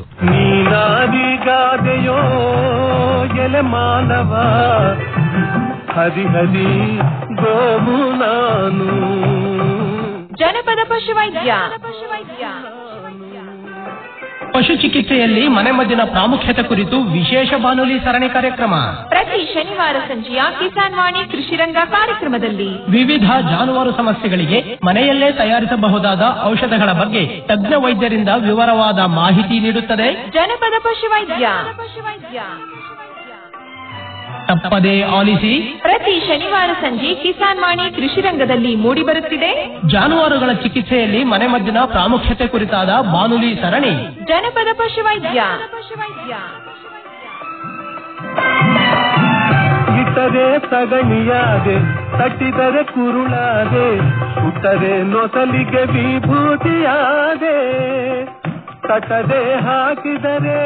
ನೀನಾದಿಗಾದೆಯೋ ಎಲೆ ಮಾನವ ಹರಿ ಹರಿ ಗೋವು ನಾನು ಜನಪದ ಪಶುವೈದ್ಯ ಪಶು ಚಿಕಿತ್ಸೆಯಲ್ಲಿ ಮನೆಮದ್ದಿನ ಪ್ರಾಮುಖ್ಯತೆ ಕುರಿತು ವಿಶೇಷ ಬಾನುಲಿ ಸರಣಿ ಕಾರ್ಯಕ್ರಮ ಪ್ರತಿ ಶನಿವಾರ ಸಂಜೆಯ ಕಿಸಾನ್ ವಾಣಿ ಕೃಷಿರಂಗ ಕಾರ್ಯಕ್ರಮದಲ್ಲಿ ವಿವಿಧ ಜಾನುವಾರು ಸಮಸ್ಯೆಗಳಿಗೆ ಮನೆಯಲ್ಲೇ ತಯಾರಿಸಬಹುದಾದ ಔಷಧಗಳ ಬಗ್ಗೆ ತಜ್ಞ ವೈದ್ಯರಿಂದ ವಿವರವಾದ ಮಾಹಿತಿ ನೀಡುತ್ತದೆ ಜನಪದ ಪಶುವೈದ್ಯ ತಪ್ಪದೇ ಆಲಿಸಿ ಪ್ರತಿ ಶನಿವಾರ ಸಂಜೆ ಕಿಸಾನ್ ವಾಣಿ ಕೃಷಿರಂಗದಲ್ಲಿ ಮೂಡಿಬರುತ್ತಿದೆ ಜಾನುವಾರುಗಳ ಚಿಕಿತ್ಸೆಯಲ್ಲಿ ಮನೆಮದ್ದಿನ ಪ್ರಾಮುಖ್ಯತೆ ಕುರಿತಾದ ಬಾನುಲಿ ಸರಣಿ ಜನಪದ ಪಶುವೈದ್ಯ ಇಟ್ಟರೆ ಸಗಣಿಯಾದೆ ತಟ್ಟಿದರೆ ಕುರುಳಾದೆ ಸುಟ್ಟರೆ ನೊಸಲಿಗೆ ವಿಭೂತಿಯಾದೆ ತಟ್ಟದೆ ಹಾಕಿದರೆ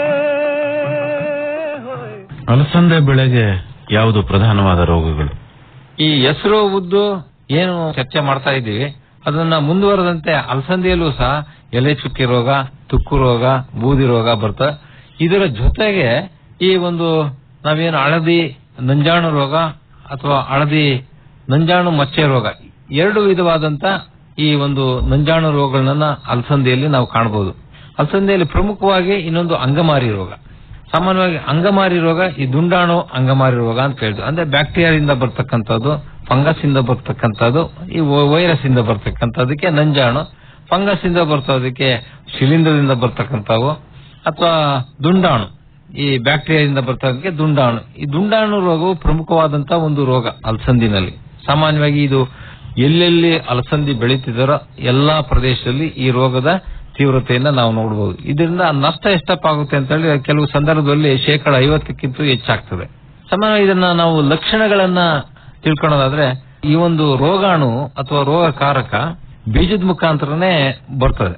ಅಲಸಂದೆ ಬೆಳೆಗೆ ಯಾವುದು ಪ್ರಧಾನವಾದ ರೋಗಗಳು ಈ ಹೆಸರು ಉದ್ದು ಏನು ಚರ್ಚೆ ಮಾಡ್ತಾ ಇದ್ದೀವಿ ಅದನ್ನ ಮುಂದುವರೆದಂತೆ ಅಲಸಂದಿಯಲ್ಲೂ ಸಹ ಎಲೆ ಚುಕ್ಕಿ ರೋಗ ತುಕ್ಕು ರೋಗ ಬೂದಿ ರೋಗ ಬರ್ತವೆ ಇದರ ಜೊತೆಗೆ ಈ ಒಂದು ನಾವೇನು ಹಳದಿ ನಂಜಾಣು ರೋಗ ಅಥವಾ ಹಳದಿ ನಂಜಾಣು ಮಚ್ಚೆ ರೋಗ ಎರಡು ವಿಧವಾದಂತ ಈ ಒಂದು ನಂಜಾಣು ರೋಗಗಳನ್ನ ಅಲಸಂದಿಯಲ್ಲಿ ನಾವು ಕಾಣಬಹುದು ಅಲಸಂದಿಯಲ್ಲಿ ಪ್ರಮುಖವಾಗಿ ಇನ್ನೊಂದು ಅಂಗಮಾರಿ ರೋಗ ಸಾಮಾನ್ಯವಾಗಿ ಅಂಗಮಾರಿ ರೋಗ ಈ ದುಂಡಾಣು ಅಂಗಮಾರಿ ರೋಗ ಅಂತ ಹೇಳ್ತೀವಿ ಅಂದ್ರೆ ಬ್ಯಾಕ್ಟೀರಿಯಾದಿಂದ ಬರ್ತಕ್ಕಂಥದ್ದು ಫಂಗಸ್ ಇಂದ ಬರ್ತಕ್ಕಂಥದ್ದು ಈ ವೈರಸ್ ಇಂದ ಬರ್ತಕ್ಕಂಥದಕ್ಕೆ ನಂಜಾಣು ಫಂಗಸ್ ಇಂದ ಬರ್ತದಕ್ಕೆ ಶಿಲೀಂಧ್ರದಿಂದ ಬರ್ತಕ್ಕಂಥವು ಅಥವಾ ದುಂಡಾಣು ಈ ಬ್ಯಾಕ್ಟೀರಿಯಾದಿಂದ ಬರ್ತದಕ್ಕೆ ದುಂಡಾಣು ಈ ದುಂಡಾಣು ರೋಗವು ಪ್ರಮುಖವಾದಂತಹ ಒಂದು ರೋಗ ಅಲಸಂದಿನಲ್ಲಿ ಸಾಮಾನ್ಯವಾಗಿ ಇದು ಎಲ್ಲೆಲ್ಲಿ ಅಲಸಂದಿ ಬೆಳೀತಿದಾರೋ ಎಲ್ಲಾ ಪ್ರದೇಶದಲ್ಲಿ ಈ ರೋಗದ ತೀವ್ರತೆಯನ್ನ ನಾವು ನೋಡಬಹುದು ಇದರಿಂದ ನಷ್ಟ ಎಷ್ಟಪ್ಪ ಆಗುತ್ತೆ ಅಂತ ಹೇಳಿ ಕೆಲವು ಸಂದರ್ಭದಲ್ಲಿ ಶೇಕಡ ಐವತ್ತಕ್ಕಿಂತ ಹೆಚ್ಚಾಗ್ತದೆ ಸಾಮಾನ್ಯ ಇದನ್ನ ನಾವು ಲಕ್ಷಣಗಳನ್ನ ತಿಳ್ಕೊಳ್ಳೋದಾದ್ರೆ ಈ ಒಂದು ರೋಗಾಣು ಅಥವಾ ರೋಗಕಾರಕ ಬೀಜದ ಮುಖಾಂತರನೇ ಬರ್ತದೆ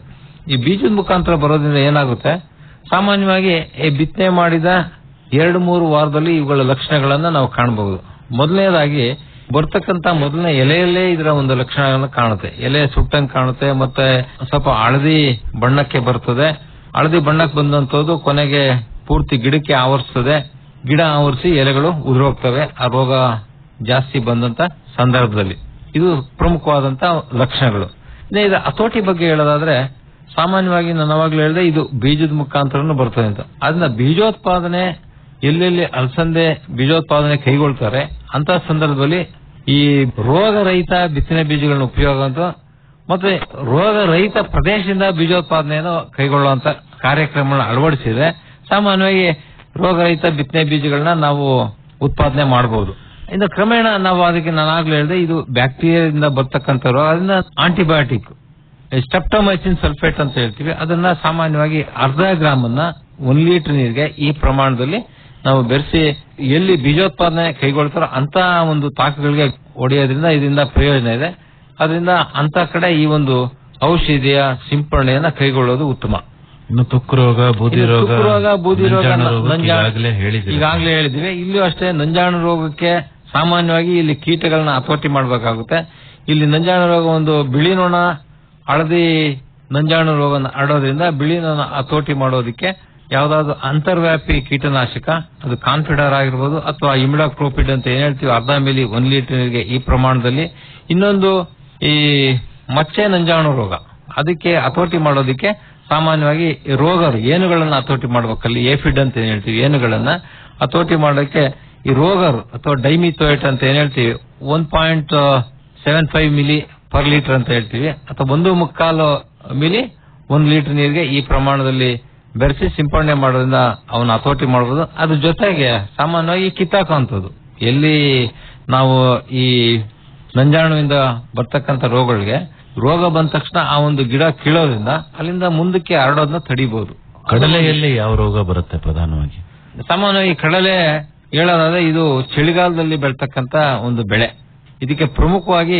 ಈ ಬೀಜದ ಮುಖಾಂತರ ಬರೋದ್ರಿಂದ ಏನಾಗುತ್ತೆ ಸಾಮಾನ್ಯವಾಗಿ ಈ ಬಿತ್ತನೆ ಮಾಡಿದ ಎರಡು ಮೂರು ವಾರದಲ್ಲಿ ಇವುಗಳ ಲಕ್ಷಣಗಳನ್ನ ನಾವು ಕಾಣಬಹುದು ಮೊದಲನೇದಾಗಿ ಬರ್ತಕ್ಕಂತ ಮೊದಲನೇ ಎಲೆಯಲ್ಲೇ ಇದರ ಒಂದು ಲಕ್ಷಣಗಳನ್ನ ಕಾಣುತ್ತೆ ಎಲೆ ಸುಟ್ಟಂಗ್ ಕಾಣುತ್ತೆ ಮತ್ತೆ ಸ್ವಲ್ಪ ಹಳದಿ ಬಣ್ಣಕ್ಕೆ ಬರ್ತದೆ ಹಳದಿ ಬಣ್ಣಕ್ಕೆ ಬಂದಂತದ್ದು ಕೊನೆಗೆ ಪೂರ್ತಿ ಗಿಡಕ್ಕೆ ಆವರಿಸ್ತದೆ ಗಿಡ ಆವರಿಸಿ ಎಲೆಗಳು ಉದುರೋಗ್ತವೆ ಆ ರೋಗ ಜಾಸ್ತಿ ಬಂದಂತ ಸಂದರ್ಭದಲ್ಲಿ ಇದು ಪ್ರಮುಖವಾದಂತ ಲಕ್ಷಣಗಳು ಇನ್ನು ಇದು ಹತೋಟಿ ಬಗ್ಗೆ ಹೇಳೋದಾದ್ರೆ ಸಾಮಾನ್ಯವಾಗಿ ನಾನು ಅವಾಗ್ಲೂ ಹೇಳಿದೆ ಇದು ಬೀಜದ ಮುಖಾಂತರನು ಬರ್ತದೆ ಅಂತ ಅದನ್ನ ಬೀಜೋತ್ಪಾದನೆ ಎಲ್ಲೆಲ್ಲಿ ಅಲಸಂದೆ ಬೀಜೋತ್ಪಾದನೆ ಕೈಗೊಳ್ತಾರೆ ಅಂತ ಸಂದರ್ಭದಲ್ಲಿ ಈ ರೋಗ ರಹಿತ ಬಿತ್ತನೆ ಬೀಜಗಳನ್ನ ಉಪಯೋಗ ಅಂತ ಮತ್ತೆ ರೋಗ ರಹಿತ ಪ್ರದೇಶದಿಂದ ಬೀಜೋತ್ಪಾದನೆಯನ್ನು ಕೈಗೊಳ್ಳುವಂತ ಕಾರ್ಯಕ್ರಮಗಳನ್ನ ಅಳವಡಿಸಿದ್ರೆ ಸಾಮಾನ್ಯವಾಗಿ ರೋಗ ರಹಿತ ಬಿತ್ತನೆ ಬೀಜಗಳನ್ನ ನಾವು ಉತ್ಪಾದನೆ ಮಾಡಬಹುದು ಇನ್ನು ಕ್ರಮೇಣ ನಾವು ಅದಕ್ಕೆ ನಾನು ಆಗ್ಲೂ ಹೇಳಿದೆ ಇದು ಬ್ಯಾಕ್ಟೀರಿಯಾದಿಂದ ಬರ್ತಕ್ಕಂಥ ರೋಗ ಅದನ್ನ ಆಂಟಿಬಯೋಟಿಕ್ ಸ್ಟೆಪ್ಟೊಮೈಸಿನ್ ಸಲ್ಫೇಟ್ ಅಂತ ಹೇಳ್ತೀವಿ ಅದನ್ನ ಸಾಮಾನ್ಯವಾಗಿ ಅರ್ಧ ಗ್ರಾಮ್ ಅನ್ನ ಒಂದ್ ಲೀಟರ್ ನೀರಿಗೆ ಈ ಪ್ರಮಾಣದಲ್ಲಿ ನಾವು ಬೆರೆಸಿ ಎಲ್ಲಿ ಬೀಜೋತ್ಪಾದನೆ ಕೈಗೊಳ್ತಾರೋ ಅಂತ ಒಂದು ತಾಕುಗಳಿಗೆ ಹೊಡೆಯೋದ್ರಿಂದ ಇದರಿಂದ ಪ್ರಯೋಜನ ಇದೆ ಅದರಿಂದ ಅಂತ ಕಡೆ ಈ ಒಂದು ಔಷಧಿಯ ಸಿಂಪರಣೆಯನ್ನ ಕೈಗೊಳ್ಳೋದು ಉತ್ತಮ ಇನ್ನು ತುಕ್ಕು ರೋಗ ಬೂದಿ ಇನ್ನು ರೋಗ ತುಕ್ಕು ರೋಗ ಬೂದಿ ರೋಗ ನಂಜಾನು ರೋಗಕ್ಕೆ ನಂಜಾ- ಈಗಾಗಲೇ ಹೇಳಿದ್ದೀರಿ ಈಗಾಗಲೇ ಹೇಳಿದ್ವಿ ಇಲ್ಲೂ ಅಷ್ಟೇ ನಂಜಾಣು ರೋಗಕ್ಕೆ ಸಾಮಾನ್ಯವಾಗಿ ಇಲ್ಲಿ ಕೀಟಗಳನ್ನ ಹತೋಟಿ ಮಾಡಬೇಕಾಗುತ್ತೆ ಇಲ್ಲಿ ನಂಜಾಣು ರೋಗ ಒಂದು ಬಿಳಿ ನೊಣ ಹಳದಿ ನಂಜಾಣು ರೋಗ ಹರಡೋದ್ರಿಂದ ಬಿಳಿ ನೊಣ ಹತೋಟಿ ಮಾಡೋದಕ್ಕೆ ಯಾವ್ದಾದ್ರು ಅಂತರ್ವ್ಯಾಪಿ ಕೀಟನಾಶಕ ಅದು ಕಾನ್ಫಿಡರ್ ಆಗಿರ್ಬೋದು ಅಥವಾ ಇಮಿಡಾಕ್ರೋಪಿಡ್ ಅಂತ ಏನ್ ಹೇಳ್ತೀವಿ ಅರ್ಧ ಮಿಲಿ ಒಂದ್ ಲೀಟರ್ ನೀರಿಗೆ ಈ ಪ್ರಮಾಣದಲ್ಲಿ ಇನ್ನೊಂದು ಈ ಮಚ್ಚೆ ನಂಜಾಣು ರೋಗ ಅದಕ್ಕೆ ಹತೋಟಿ ಮಾಡೋದಕ್ಕೆ ಸಾಮಾನ್ಯವಾಗಿ ಈ ರೋಗರು ಏನುಗಳನ್ನ ಹತೋಟಿ ಮಾಡ್ಬೇಕಲ್ಲಿ ಏಫಿಡ್ ಅಂತ ಏನ್ ಹೇಳ್ತೀವಿ ಏನುಗಳನ್ನ ಹತೋಟಿ ಮಾಡೋದಕ್ಕೆ ಈ ರೋಗರು ಅಥವಾ ಡೈಮಿಥೋಯೇಟ್ ಅಂತ ಏನ್ ಹೇಳ್ತೀವಿ one point seven five milli per litre ಅಂತ ಹೇಳ್ತೀವಿ ಅಥವಾ ಒಂದು ಮುಕ್ಕಾಲು ಮಿಲಿ ಒಂದ್ ಲೀಟರ್ ನೀರಿಗೆ ಈ ಪ್ರಮಾಣದಲ್ಲಿ ಬೆರೆಸಿ ಸಿಂಪಡಣೆ ಮಾಡೋದ್ರಿಂದ ಅವನ್ನ ಹತೋಟಿ ಮಾಡಬಹುದು ಅದ್ರ ಜೊತೆಗೆ ಸಾಮಾನ್ಯವಾಗಿ ಕಿತ್ತಾಕುವಂಥದ್ದು ಎಲ್ಲಿ ನಾವು ಈ ನಂಜಾಣುವಿಂದ ಬರ್ತಕ್ಕಂಥ ರೋಗಗಳಿಗೆ ರೋಗ ಬಂದ ತಕ್ಷಣ ಆ ಒಂದು ಗಿಡ ಕೀಳೋದ್ರಿಂದ ಅಲ್ಲಿಂದ ಮುಂದಕ್ಕೆ ಹರಡೋದನ್ನ ತಡಿಬಹುದು ಕಡಲೆಯಲ್ಲಿ ಯಾವ ರೋಗ ಬರುತ್ತೆ ಪ್ರಧಾನವಾಗಿ ಸಾಮಾನ್ಯವಾಗಿ ಕಡಲೆ ಹೇಳೋದಾದ್ರೆ ಇದು ಚಳಿಗಾಲದಲ್ಲಿ ಬೆಳ್ತಕ್ಕಂತ ಒಂದು ಬೆಳೆ ಇದಕ್ಕೆ ಪ್ರಮುಖವಾಗಿ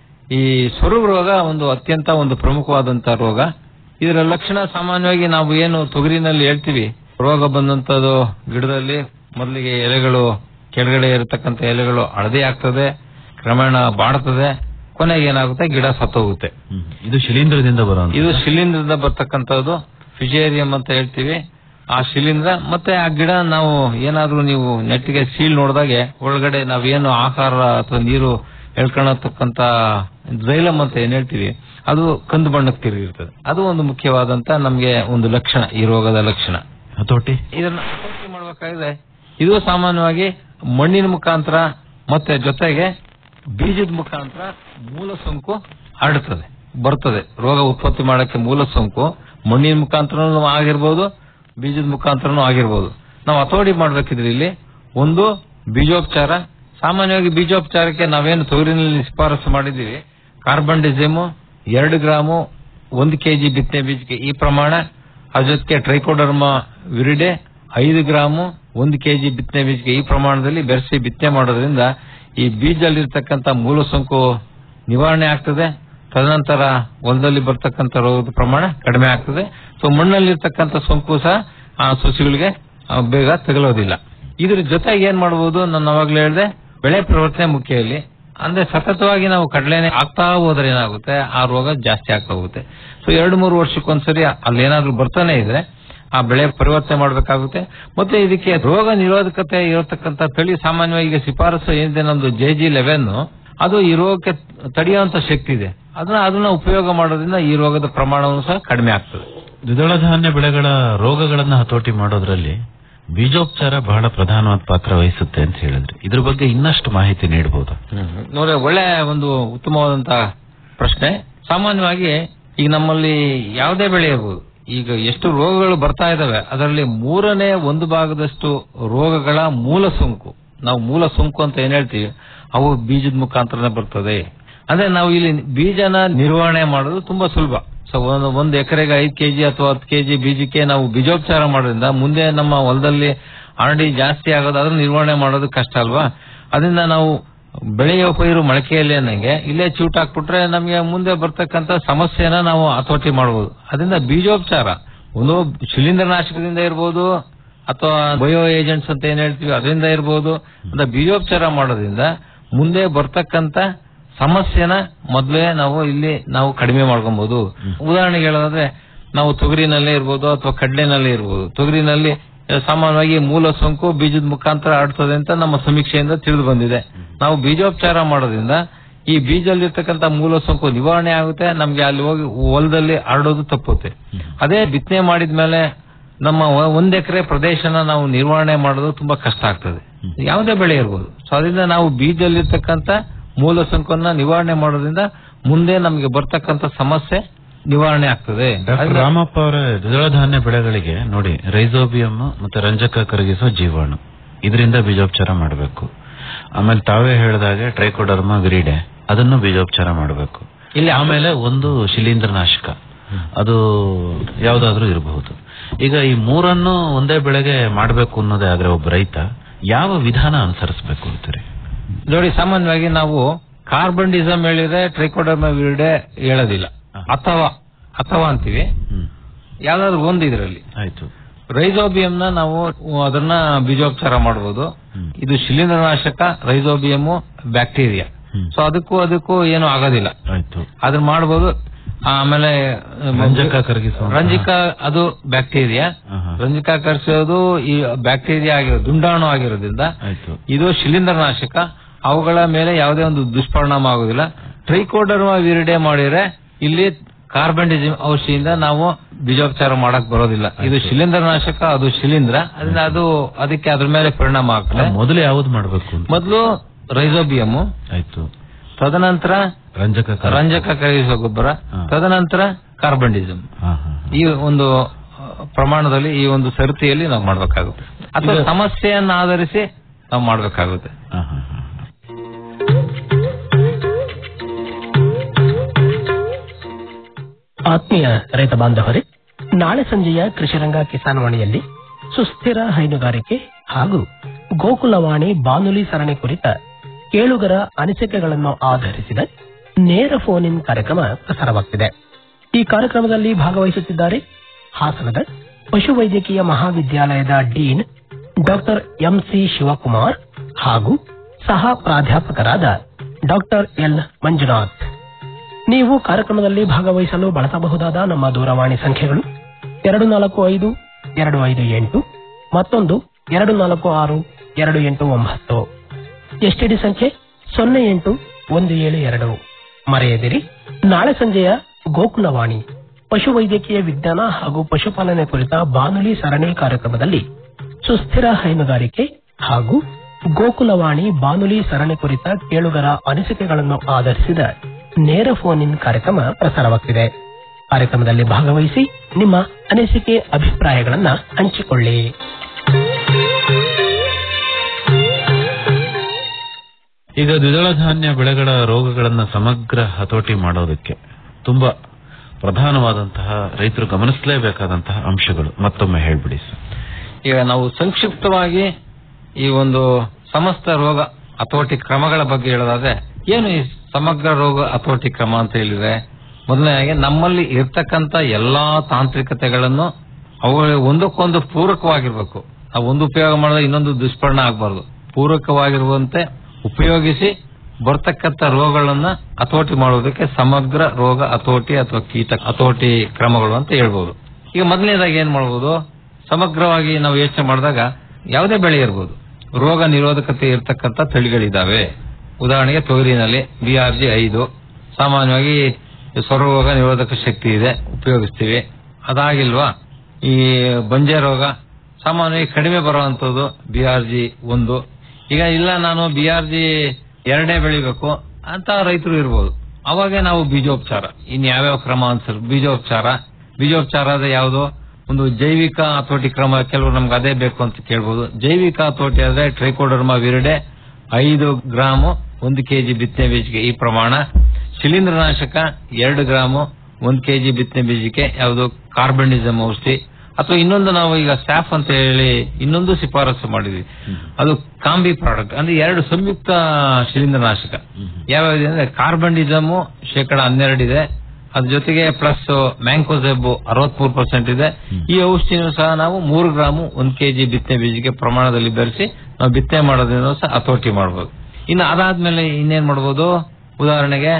ಈ ಸ್ವರುಗ್ ರೋಗ ಒಂದು ಅತ್ಯಂತ ಒಂದು ಪ್ರಮುಖವಾದಂತ ರೋಗ ಇದರ ಲಕ್ಷಣ ಸಾಮಾನ್ಯವಾಗಿ ನಾವು ಏನು ತೊಗರಿನಲ್ಲಿ ಹೇಳ್ತೀವಿ ರೋಗ ಬಂದಂತದ್ದು ಗಿಡದಲ್ಲಿ ಮೊದಲಿಗೆ ಎಲೆಗಳು ಕೆಳಗಡೆ ಇರತಕ್ಕಂತ ಎಲೆಗಳು ಹಳದಿ ಆಗ್ತದೆ ಕ್ರಮೇಣ ಬಾಡ್ತದೆ ಕೊನೆಗೆ ಏನಾಗುತ್ತೆ ಗಿಡ ಸತ್ತೋಗುತ್ತೆ ಇದು ಶಿಲೀಂಧ್ರದಿಂದ ಬರೋ ಇದು ಶಿಲೀಂಧ್ರದಿಂದ ಬರ್ತಕ್ಕಂಥದ್ದು ಫಿಜೇರಿಯಂ ಅಂತ ಹೇಳ್ತೀವಿ ಆ ಶಿಲೀಂಧ್ರ ಮತ್ತೆ ಆ ಗಿಡ ನಾವು ಏನಾದ್ರೂ ನೀವು ನೆಟ್ಟಿಗೆ ಸೀಲ್ ನೋಡಿದಾಗೆ ಒಳಗಡೆ ನಾವೇನು ಆಹಾರ ಅಥವಾ ನೀರು ಎಳ್ಕೊಳತಕ್ಕಂತ ಜೈಲಮ್ ಅಂತ ಏನ್ ಹೇಳ್ತೀವಿ ಅದು ಕಂದು ಬಣ್ಣಕ್ಕೆ ತಿರುಗಿರ್ತದೆ ಅದು ಒಂದು ಮುಖ್ಯವಾದಂತ ನಮ್ಗೆ ಒಂದು ಲಕ್ಷಣ ಈ ರೋಗದ ಲಕ್ಷಣ ಹತೋಟಿ ಇದನ್ನ ಹತೋಟಿ ಮಾಡ್ಬೇಕಾದ್ರೆ ಇದು ಸಾಮಾನ್ಯವಾಗಿ ಮಣ್ಣಿನ ಮುಖಾಂತರ ಮತ್ತೆ ಜೊತೆಗೆ ಬೀಜದ ಮುಖಾಂತರ ಮೂಲ ಸೋಂಕು ಹರಡುತ್ತದೆ ಬರ್ತದೆ ರೋಗ ಉತ್ಪತ್ತಿ ಮಾಡಕ್ಕೆ ಮೂಲ ಸೋಂಕು ಮಣ್ಣಿನ ಮುಖಾಂತರನೂ ಆಗಿರ್ಬೋದು ಬೀಜದ ಮುಖಾಂತರನೂ ಆಗಿರ್ಬೋದು ನಾವು ಹತೋಟಿ ಮಾಡ್ಬೇಕಿದ್ರೆ ಇಲ್ಲಿ ಒಂದು ಬೀಜೋಪಚಾರ ಸಾಮಾನ್ಯವಾಗಿ ಬೀಜೋಪಚಾರಕ್ಕೆ ನಾವೇನು ತೊಗರಿನಲ್ಲಿ ಶಿಫಾರಸು ಮಾಡಿದೀವಿ ಕಾರ್ಬನ್ ಡಿಸೆಮು ಎರಡು ಗ್ರಾಮು ಒಂದು ಕೆಜಿ ಬಿತ್ತನೆ ಬೀಜಕ್ಕೆ ಈ ಪ್ರಮಾಣ ಅದ್ರ ಜೊತೆಗೆ ಟ್ರೈಕೋಡರ್ಮ ವಿರಿಡೆ ಐದು ಗ್ರಾಮು ಒಂದು ಕೆಜಿ ಬಿತ್ತನೆ ಬೀಜಕ್ಕೆ ಈ ಪ್ರಮಾಣದಲ್ಲಿ ಬೆರೆಸಿ ಬಿತ್ತನೆ ಮಾಡೋದ್ರಿಂದ ಈ ಬೀಜದಲ್ಲಿರ್ತಕ್ಕಂಥ ಮೂಲ ಸೋಂಕು ನಿವಾರಣೆ ಆಗ್ತದೆ ತದನಂತರ ಹೊಲದಲ್ಲಿ ಬರ್ತಕ್ಕಂಥ ರೋಗದ ಪ್ರಮಾಣ ಕಡಿಮೆ ಆಗ್ತದೆ ಸೊ ಮಣ್ಣಲ್ಲಿರ್ತಕ್ಕಂಥ ಸೋಂಕು ಸಹ ಆ ಸಸಿಗಳಿಗೆ ಆ, ಬೇಗ ತಗಲೋದಿಲ್ಲ ಇದ್ರ ಜೊತೆಗೆ ಏನ್ ಮಾಡಬಹುದು ನಾನು ಅವಾಗ್ಲೇ ಹೇಳಿದೆ ಬೆಳೆ ಪರಿವರ್ತನೆ ಮುಖ್ಯ ಇಲ್ಲಿ ಅಂದ್ರೆ ಸತತವಾಗಿ ನಾವು ಕಡಲೆನೆ ಆಗ್ತಾ ಹೋದ್ರೆ ಏನಾಗುತ್ತೆ ಆ ರೋಗ ಜಾಸ್ತಿ ಆಗ್ತಾ ಹೋಗುತ್ತೆ ಸೊ ಎರಡು ಮೂರು ವರ್ಷಕ್ಕೊಂದ್ಸರಿ ಅಲ್ಲಿ ಏನಾದ್ರೂ ಬರ್ತಾನೆ ಇದ್ರೆ ಆ ಬೆಳೆ ಪರಿವರ್ತನೆ ಮಾಡಬೇಕಾಗುತ್ತೆ ಮತ್ತೆ ಇದಕ್ಕೆ ರೋಗ ನಿರೋಧಕತೆ ಇರತಕ್ಕಂತ ತಳಿ ಸಾಮಾನ್ಯವಾಗಿ ಈಗ ಶಿಫಾರಸು ಏನಿದೆ ನಮ್ದು ಜೆ ಜಿ ಲೆವೆನ್ ಅದು ಈ ರೋಗಕ್ಕೆ ತಡೆಯುವಂತ ಶಕ್ತಿ ಇದೆ ಅದನ್ನ ಅದನ್ನ ಉಪಯೋಗ ಮಾಡೋದ್ರಿಂದ ಈ ರೋಗದ ಪ್ರಮಾಣವನ್ನು ಸಹ ಕಡಿಮೆ ಆಗ್ತದೆ ದ್ವಿದಳ ಧಾನ್ಯ ಬೆಳೆಗಳ ರೋಗಗಳನ್ನ ಹತೋಟಿ ಮಾಡೋದ್ರಲ್ಲಿ ಬೀಜೋಪಚಾರ ಬಹಳ ಪ್ರಧಾನವಾದ ಪಾತ್ರ ವಹಿಸುತ್ತೆ ಅಂತ ಹೇಳಿದ್ರಿ ಇದ್ರ ಬಗ್ಗೆ ಇನ್ನಷ್ಟು ಮಾಹಿತಿ ನೀಡಬಹುದು ನೋಡಿ ಒಳ್ಳೆ ಒಂದು ಉತ್ತಮವಾದಂತ ಪ್ರಶ್ನೆ ಸಾಮಾನ್ಯವಾಗಿ ಈಗ ನಮ್ಮಲ್ಲಿ ಯಾವುದೇ ಬೆಳೆ ಇರ್ಬೋದು ಈಗ ಎಷ್ಟು ರೋಗಗಳು ಬರ್ತಾ ಇದಾವೆ ಅದರಲ್ಲಿ ಮೂರನೇ ಒಂದು ಭಾಗದಷ್ಟು ರೋಗಗಳ ಮೂಲ ಸೋಂಕು ನಾವು ಮೂಲ ಸೋಂಕು ಅಂತ ಏನ್ ಹೇಳ್ತೀವಿ ಅವು ಬೀಜದ ಮುಖಾಂತರನೇ ಬರ್ತದೆ ಅಂದ್ರೆ ನಾವು ಇಲ್ಲಿ ಬೀಜನ ನಿರ್ವಹಣೆ ಮಾಡೋದು ತುಂಬಾ ಸುಲಭ ಸೊ ಒಂದು ಒಂದು ಎಕರೆಗೆ ಐದು ಕೆಜಿ ಅಥವಾ ಹತ್ತು ಕೆಜಿ ಬೀಜಕ್ಕೆ ನಾವು ಬೀಜೋಪಚಾರ ಮಾಡೋದ್ರಿಂದ ಮುಂದೆ ನಮ್ಮ ಹೊಲದಲ್ಲಿ ಆಲ್ರೆಡಿ ಜಾಸ್ತಿ ಆಗೋದು ಅದನ್ನ ನಿರ್ವಹಣೆ ಮಾಡೋದು ಕಷ್ಟ ಅಲ್ವಾ ಅದರಿಂದ ನಾವು ಬೆಳೆಯುವ ಪೈರು ಮೊಳಕೆಯಲ್ಲಿ ಅನ್ನಂಗೆ ಇಲ್ಲೇ ಚೂಟ್ ಹಾಕ್ಬಿಟ್ರೆ ನಮಗೆ ಮುಂದೆ ಬರ್ತಕ್ಕಂತ ಸಮಸ್ಯೆನ ನಾವು ಹತೋಟಿ ಮಾಡಬಹುದು ಅದರಿಂದ ಬೀಜೋಪಚಾರ ಒಂದು ಶಿಲೀಂಧ್ರನಾಶಕದಿಂದ ಇರ್ಬೋದು ಅಥವಾ ಬಯೋ ಏಜೆಂಟ್ಸ್ ಅಂತ ಏನ್ ಹೇಳ್ತೀವಿ ಅದರಿಂದ ಇರ್ಬೋದು ಅಂತ ಬೀಜೋಪಚಾರ ಮಾಡೋದ್ರಿಂದ ಮುಂದೆ ಬರ್ತಕ್ಕಂತ ಸಮಸ್ಯೆನ ಮೊದಲೇ ನಾವು ಇಲ್ಲಿ ನಾವು ಕಡಿಮೆ ಮಾಡ್ಕೊಬಹುದು ಉದಾಹರಣೆಗೆ ಹೇಳೋದಾದ್ರೆ ನಾವು ತೊಗರಿನಲ್ಲೇ ಇರ್ಬೋದು ಅಥವಾ ಕಡ್ಲೆನಲ್ಲೇ ಇರ್ಬೋದು ತೊಗರಿನಲ್ಲಿ ಆ, ಸಾಮಾನ್ಯವಾಗಿ ಮೂಲ ಸೋಂಕು ಬೀಜದ ಮುಖಾಂತರ ಹರಡ್ತದೆ ಅಂತ ನಮ್ಮ ಸಮೀಕ್ಷೆಯಿಂದ ತಿಳಿದು ಬಂದಿದೆ ನಾವು ಬೀಜೋಪಚಾರ ಮಾಡೋದ್ರಿಂದ ಈ ಬೀಜದಲ್ಲಿರ್ತಕ್ಕಂಥ ಮೂಲ ಸೋಂಕು ನಿವಾರಣೆ ಆಗುತ್ತೆ ನಮ್ಗೆ ಅಲ್ಲಿ ಹೋಗಿ ಹೊಲದಲ್ಲಿ ಹರಡೋದು ತಪ್ಪುತ್ತೆ ಅದೇ ಬಿತ್ತನೆ ಮಾಡಿದ್ಮೇಲೆ ನಮ್ಮ ಒ- ಒಂದ್ ಎಕರೆ ಪ್ರದೇಶನ ನಾವು ನಿರ್ವಹಣೆ ಮಾಡೋದು ತುಂಬಾ ಕಷ್ಟ ಆಗ್ತದೆ ಯಾವುದೇ ಬೆಳೆ ಇರ್ಬೋದು ಸೊ ಅದರಿಂದ ನಾವು ಬೀಜದಲ್ಲಿರ್ತಕ್ಕಂಥ ಮೂಲ ಸೋಂಕನ್ನ ನಿವಾರಣೆ ಮಾಡೋದ್ರಿಂದ ಮುಂದೆ ನಮಗೆ ಬರ್ತಕ್ಕಂಥ ಸಮಸ್ಯೆ ನಿವಾರಣೆ ಆಗ್ತದೆ ಡಾಕ್ಟರ್ ಅದರಿಂದ- ರಾಮಪ್ಪ ಅವರ ದ್ವಿದಳ ಧಾನ್ಯ ಬೆಳೆಗಳಿಗೆ ನೋಡಿ ರೈಸೋಬಿಯಂ ಮತ್ತೆ ರಂಜಕ ಕರಗಿಸುವ ಜೀವಾಣು ಇದರಿಂದ ಬೀಜೋಪಚಾರ ಮಾಡಬೇಕು ಆಮೇಲೆ ತಾವೇ ಹೇಳಿದಾಗೆ ಟ್ರೈಕೋಡರ್ಮಾ ವಿರಿಡೆ ಅದನ್ನು ಬೀಜೋಪಚಾರ ಮಾಡಬೇಕು ಇಲ್ಲಿ ಆಮೇಲೆ ಒಂದು ಶಿಲೀಂಧ್ರನಾಶಕ ಅದು ಯಾವ್ದಾದ್ರೂ ಇರಬಹುದು ಈಗ ಈ ಮೂರನ್ನು ಒಂದೇ ಬೆಳೆಗೆ ಮಾಡಬೇಕು ಅನ್ನೋದೇ ಆದ್ರೆ ಒಬ್ಬ ರೈತ ಯಾವ ವಿಧಾನ ಅನುಸರಿಸಬೇಕು ಅಂತೀರಿ ನೋಡಿ ಸಾಮಾನ್ಯವಾಗಿ ನಾವು ಕಾರ್ಬನ್ಡಿಸಮ್ ಹೇಳಿದ್ರೆ ಟ್ರೈಕೋಡರ್ಮ ವಿರಿಡೆ ಹೇಳೋದಿಲ್ಲ ಅಥವಾ ಅಥವಾ ಅಂತೀವಿ ಯಾವ್ದಾದ್ರು ಒಂದು ಇದರಲ್ಲಿ ಆಯ್ತು ರೈಸೋಬಿಯಂನ ನಾವು ಅದನ್ನ ಬೀಜೋಪಚಾರ ಮಾಡಬಹುದು ಇದು ಶಿಲೀಂಧ್ರನಾಶಕ ರೈಸೋಬಿಯಂ ಬ್ಯಾಕ್ಟೀರಿಯಾ ಸೊ ಅದಕ್ಕೂ ಅದಕ್ಕೂ ಏನು ಆಗೋದಿಲ್ಲ ಆಯ್ತು ಅದನ್ನ ಮಾಡಬಹುದು ಆಮೇಲೆ ರಂಜಕ ಕರಗಿಸುವ ರಂಜಿಕ ಅದು ಬ್ಯಾಕ್ಟೀರಿಯಾ ರಂಜಿಕ ಕರ್ಸೋದು ಈ ಬ್ಯಾಕ್ಟೀರಿಯಾ ಆಗಿರೋ ದುಂಡಾಣು ಆಗಿರೋದ್ರಿಂದ ಆಯ್ತು ಇದು ಶಿಲೀಂಧ್ರನಾಶಕ ಅವುಗಳ ಮೇಲೆ ಯಾವುದೇ ಒಂದು ದುಷ್ಪರಿಣಾಮ ಆಗುದಿಲ್ಲ ಟ್ರೈಕೋಡರ್ಮ ವಿರಿಡೆ ಮಾಡಿದ್ರೆ ಇಲ್ಲಿ ಕಾರ್ಬನ್ಡಿಸಮ್ ಔಷಧಿಯಿಂದ ನಾವು ಬೀಜೋಪಚಾರ ಮಾಡಕ್ ಬರೋದಿಲ್ಲ ಇದು ಶಿಲೀಂಧ್ರನಾಶಕ ಅದು ಶಿಲೀಂಧ್ರ ಅದರಿಂದ ಅದು ಅದಕ್ಕೆ ಅದ್ರ ಮೇಲೆ ಪರಿಣಾಮ ಆಗ್ತದೆ ಮೊದಲು ಯಾವ್ದು ಮಾಡಬೇಕು ಅಂತ ಮೊದಲು ರೈಸೋಬಿಯಂ ಆಯ್ತು ತದನಂತರ ರಂಜಕ ಕರ- ರಂಜಕ ಕರಗಿಸುವ ಗೊಬ್ಬರ ತದನಂತರ ಕಾರ್ಬನ್ಡಿಸಮ್ ಹಾ, ಹಾ, ಹಾ. ಈ ಒಂದು ಆ, ಪ್ರಮಾಣದಲ್ಲಿ ಈ ಒಂದು ಸರತಿಯಲ್ಲಿ ನಾವು ಮಾಡಬೇಕಾಗುತ್ತೆ ಅಥವಾ ಈಗ- ಸಮಸ್ಯೆಯನ್ನು ಆಧರಿಸಿ ನಾವು ಮಾಡಬೇಕಾಗುತ್ತೆ ಹಾ, ಹಾ, ಹಾ. ಆತ್ಮೀಯ ರೈತ ಬಾಂಧವರೇ ನಾಳೆ ಸಂಜೆಯ ಕೃಷಿರಂಗ ಕಿಸಾನ್ ವಾಣಿಯಲ್ಲಿ ಸುಸ್ಥಿರ ಹೈನುಗಾರಿಕೆ ಹಾಗೂ ಗೋಕುಲವಾಣಿ ಬಾನುಲಿ ಸರಣಿ ಕುರಿತ ಕೇಳುಗರ ಅನಿಸಿಕೆಗಳನ್ನು ಆಧರಿಸಿದ ನೇರ ಫೋನ್ ಇನ್ ಕಾರ್ಯಕ್ರಮ ಪ್ರಸಾರವಾಗ್ತಿದೆ ಈ ಕಾರ್ಯಕ್ರಮದಲ್ಲಿ ಭಾಗವಹಿಸುತ್ತಿದ್ದಾರೆ ಹಾಸನದ ಪಶುವೈದ್ಯಕೀಯ ಮಹಾವಿದ್ಯಾಲಯದ ಡೀನ್ ಡಾಕ್ಟರ್ ಎಂಸಿ ಶಿವಕುಮಾರ್ ಹಾಗೂ ಸಹ ಪ್ರಾಧ್ಯಾಪಕರಾದ ಡಾಕ್ಟರ್ ಎಲ್ ಮಂಜುನಾಥ್ ನೀವು ಕಾರ್ಯಕ್ರಮದಲ್ಲಿ ಭಾಗವಹಿಸಲು ಬಳಸಬಹುದಾದ ನಮ್ಮ ದೂರವಾಣಿ ಸಂಖ್ಯೆಗಳು ಎರಡು ನಾಲ್ಕು ಐದು ಎರಡು ಐದು ಎಂಟು ಮತ್ತೊಂದು ಎರಡು ನಾಲ್ಕು ಆರು ಎರಡು ಎಂಟು ಒಂಬತ್ತು ಎಸ್ಟಿಡಿ ಸಂಖ್ಯೆ ಸೊನ್ನೆ ಎಂಟು ಒಂದು ಏಳು ಎರಡು ಮರೆಯದಿರಿ ನಾಳೆ ಸಂಜೆಯ ಗೋಕುಲವಾಣಿ ಪಶುವೈದ್ಯಕೀಯ ವಿಜ್ಞಾನ ಹಾಗೂ ಪಶುಪಾಲನೆ ಕುರಿತ ಬಾನುಲಿ ಸರಣಿ ಕಾರ್ಯಕ್ರಮದಲ್ಲಿ ಸುಸ್ಥಿರ ಹೈನುಗಾರಿಕೆ ಹಾಗೂ ಗೋಕುಲವಾಣಿ ಬಾನುಲಿ ಸರಣಿ ಕುರಿತ ಕೇಳುಗರ ಅನಿಸಿಕೆಗಳನ್ನು ಆಧರಿಸಿದ ನೇರ ಫೋನ್ ಇನ್ ಕಾರ್ಯಕ್ರಮ ಪ್ರಸಾರವಾಗ್ತಿದೆ ಕಾರ್ಯಕ್ರಮದಲ್ಲಿ ಭಾಗವಹಿಸಿ ನಿಮ್ಮ ಅನಿಸಿಕೆ ಅಭಿಪ್ರಾಯಗಳನ್ನ ಹಂಚಿಕೊಳ್ಳಿ ಈಗ ದ್ವಿದಳ ಧಾನ್ಯ ಬೆಳೆಗಳ ರೋಗಗಳನ್ನ ಸಮಗ್ರ ಹತೋಟಿ ಮಾಡೋದಕ್ಕೆ ತುಂಬಾ ಪ್ರಧಾನವಾದಂತಹ ರೈತರು ಗಮನಿಸಲೇಬೇಕಾದಂತಹ ಅಂಶಗಳು ಮತ್ತೊಮ್ಮೆ ಹೇಳ್ಬಿಡಿ ಸರ್ ಈಗ ನಾವು ಸಂಕ್ಷಿಪ್ತವಾಗಿ ಈ ಒಂದು ಸಮಸ್ತ ರೋಗ ಹತೋಟಿ ಕ್ರಮಗಳ ಬಗ್ಗೆ ಹೇಳೋದಾದ್ರೆ ಏನು ಈ ಸಮಗ್ರ ರೋಗ ಹತೋಟಿ ಕ್ರಮ ಅಂತ ಹೇಳಿದ್ರೆ ಮೊದಲನೇದಾಗಿ ನಮ್ಮಲ್ಲಿ ಇರ್ತಕ್ಕಂತ ಎಲ್ಲಾ ತಾಂತ್ರಿಕತೆಗಳನ್ನು ಅವುಗಳು ಒಂದಕ್ಕೊಂದು ಪೂರಕವಾಗಿರ್ಬೇಕು ನಾವು ಒಂದು ಉಪಯೋಗ ಮಾಡಿದ್ರೆ ಇನ್ನೊಂದು ದುಷ್ಪರಿಣಾಮ ಆಗಬಾರ್ದು ಪೂರಕವಾಗಿರುವಂತೆ ಉಪಯೋಗಿಸಿ ಬರ್ತಕ್ಕಂಥ ರೋಗಗಳನ್ನ ಹತೋಟಿ ಮಾಡುವುದಕ್ಕೆ ಸಮಗ್ರ ರೋಗ ಹತೋಟಿ ಅಥವಾ ಕೀಟ ಹತೋಟಿ ಕ್ರಮಗಳು ಅಂತ ಹೇಳ್ಬೋದು ಈಗ ಮೊದಲನೇದಾಗಿ ಏನ್ ಮಾಡ್ಬೋದು ಸಮಗ್ರವಾಗಿ ನಾವು ಯೋಚನೆ ಮಾಡಿದಾಗ ಯಾವುದೇ ಬೆಳೆ ಇರ್ಬೋದು ರೋಗ ನಿರೋಧಕತೆ ಇರತಕ್ಕಂತ ತಳಿಗಳಿದಾವೆ ಉದಾಹರಣೆಗೆ ತೊಗರಿನಲ್ಲಿ ಬಿ ಆರ್ ಜಿ ಐದು ಸಾಮಾನ್ಯವಾಗಿ ಸ್ವರರೋಗ ನಿರೋಧಕ ಶಕ್ತಿ ಇದೆ ಉಪಯೋಗಿಸ್ತೀವಿ ಅದಾಗಿಲ್ವಾ ಈ ಬಂಜೆ ರೋಗ ಸಾಮಾನ್ಯವಾಗಿ ಕಡಿಮೆ ಬರುವಂತದ್ದು ಬಿ ಆರ್ ಜಿ ಒಂದು ಈಗ ಇಲ್ಲ ನಾನು ಬಿ ಆರ್ ಜಿ ಎರಡೇ ಬೆಳಿಬೇಕು ಅಂತ ರೈತರು ಇರ್ಬೋದು ಅವಾಗ ನಾವು ಬೀಜೋಪಚಾರ ಇನ್ ಯಾವ್ಯಾವ ಕ್ರಮ ಅನ್ಸರ್ ಬೀಜೋಪಚಾರ ಬೀಜೋಪಚಾರ ಅದೇ ಯಾವುದು ಒಂದು ಜೈವಿಕ ಹತೋಟಿ ಕ್ರಮ ಕೆಲವರು ನಮ್ಗೆ ಅದೇ ಬೇಕು ಅಂತ ಕೇಳ್ಬೋದು ಜೈವಿಕ ಹತೋಟಿ ಆದ್ರೆ ಟ್ರೈಕೋಡರ್ಮಾ ವಿರಡೆ ಐದು ಗ್ರಾಮು ಒಂದು ಕೆಜಿ ಬಿತ್ತನೆ ಬೀಜಕ್ಕೆ ಈ ಪ್ರಮಾಣ ಶಿಲೀಂಧ್ರನಾಶಕ ಎರಡು ಗ್ರಾಮು ಒಂದು ಕೆಜಿ ಬಿತ್ತನೆ ಬೀಜಕ್ಕೆ ಯಾವುದು ಕಾರ್ಬನ್ಡಿಸಮ್ ಔಷಧಿ ಅಥವಾ ಇನ್ನೊಂದು ನಾವು ಈಗ ಸ್ಯಾಫ್ ಅಂತ ಹೇಳಿ ಇನ್ನೊಂದು ಶಿಫಾರಸು ಮಾಡಿದ್ವಿ ಅದು ಕಾಂಬಿ ಪ್ರಾಡಕ್ಟ್ ಅಂದ್ರೆ ಎರಡು ಸಂಯುಕ್ತ ಶಿಲೀಂಧ್ರನಾಶಕ ಯಾವ್ಯಾವ ಅಂದ್ರೆ ಕಾರ್ಬನ್ಡಿಸಮ್ ಶೇಕಡ ಹನ್ನೆರಡಿದೆ ಅದ್ರ ಜೊತೆಗೆ ಪ್ಲಸ್ ಮ್ಯಾಂಕೋಸೆಬ್ ಅರವತ್ಮೂರು ಪರ್ಸೆಂಟ್ ಇದೆ ಈ ಔಷಧಿನೂ ಸಹ ನಾವು ಮೂರು ಗ್ರಾಮು ಒಂದ್ ಕೆಜಿ ಬಿತ್ತನೆ ಬೀಜಕ್ಕೆ ಪ್ರಮಾಣದಲ್ಲಿ ಬೆರೆಸಿ ನಾವು ಬಿತ್ತನೆ ಮಾಡೋದ್ರಿಂದ ಸಹ ಹತೋಟಿ ಮಾಡಬಹುದು ಇನ್ನು ಅದಾದ್ಮೇಲೆ ಇನ್ನೇನ್ ಮಾಡ್ಬೋದು ಉದಾಹರಣೆಗೆ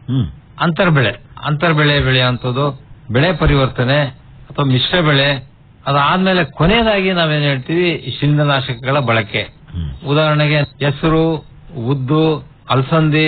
ಅಂತರ್ ಬೆಳೆ ಅಂತರ್ ಬೆಳೆ ಬೆಳೆಯುವಂಥದ್ದು ಬೆಳೆ ಪರಿವರ್ತನೆ ಅಥವಾ ಮಿಶ್ರ ಬೆಳೆ ಅದಾದ್ಮೇಲೆ ಕೊನೆಯದಾಗಿ ನಾವೇನ್ ಹೇಳ್ತೀವಿ ಈ ಶಿಲೀಂಧ್ರನಾಶಕಗಳ ಬಳಕೆ ಉದಾಹರಣೆಗೆ ಹೆಸರು ಉದ್ದು ಅಲಸಂದಿ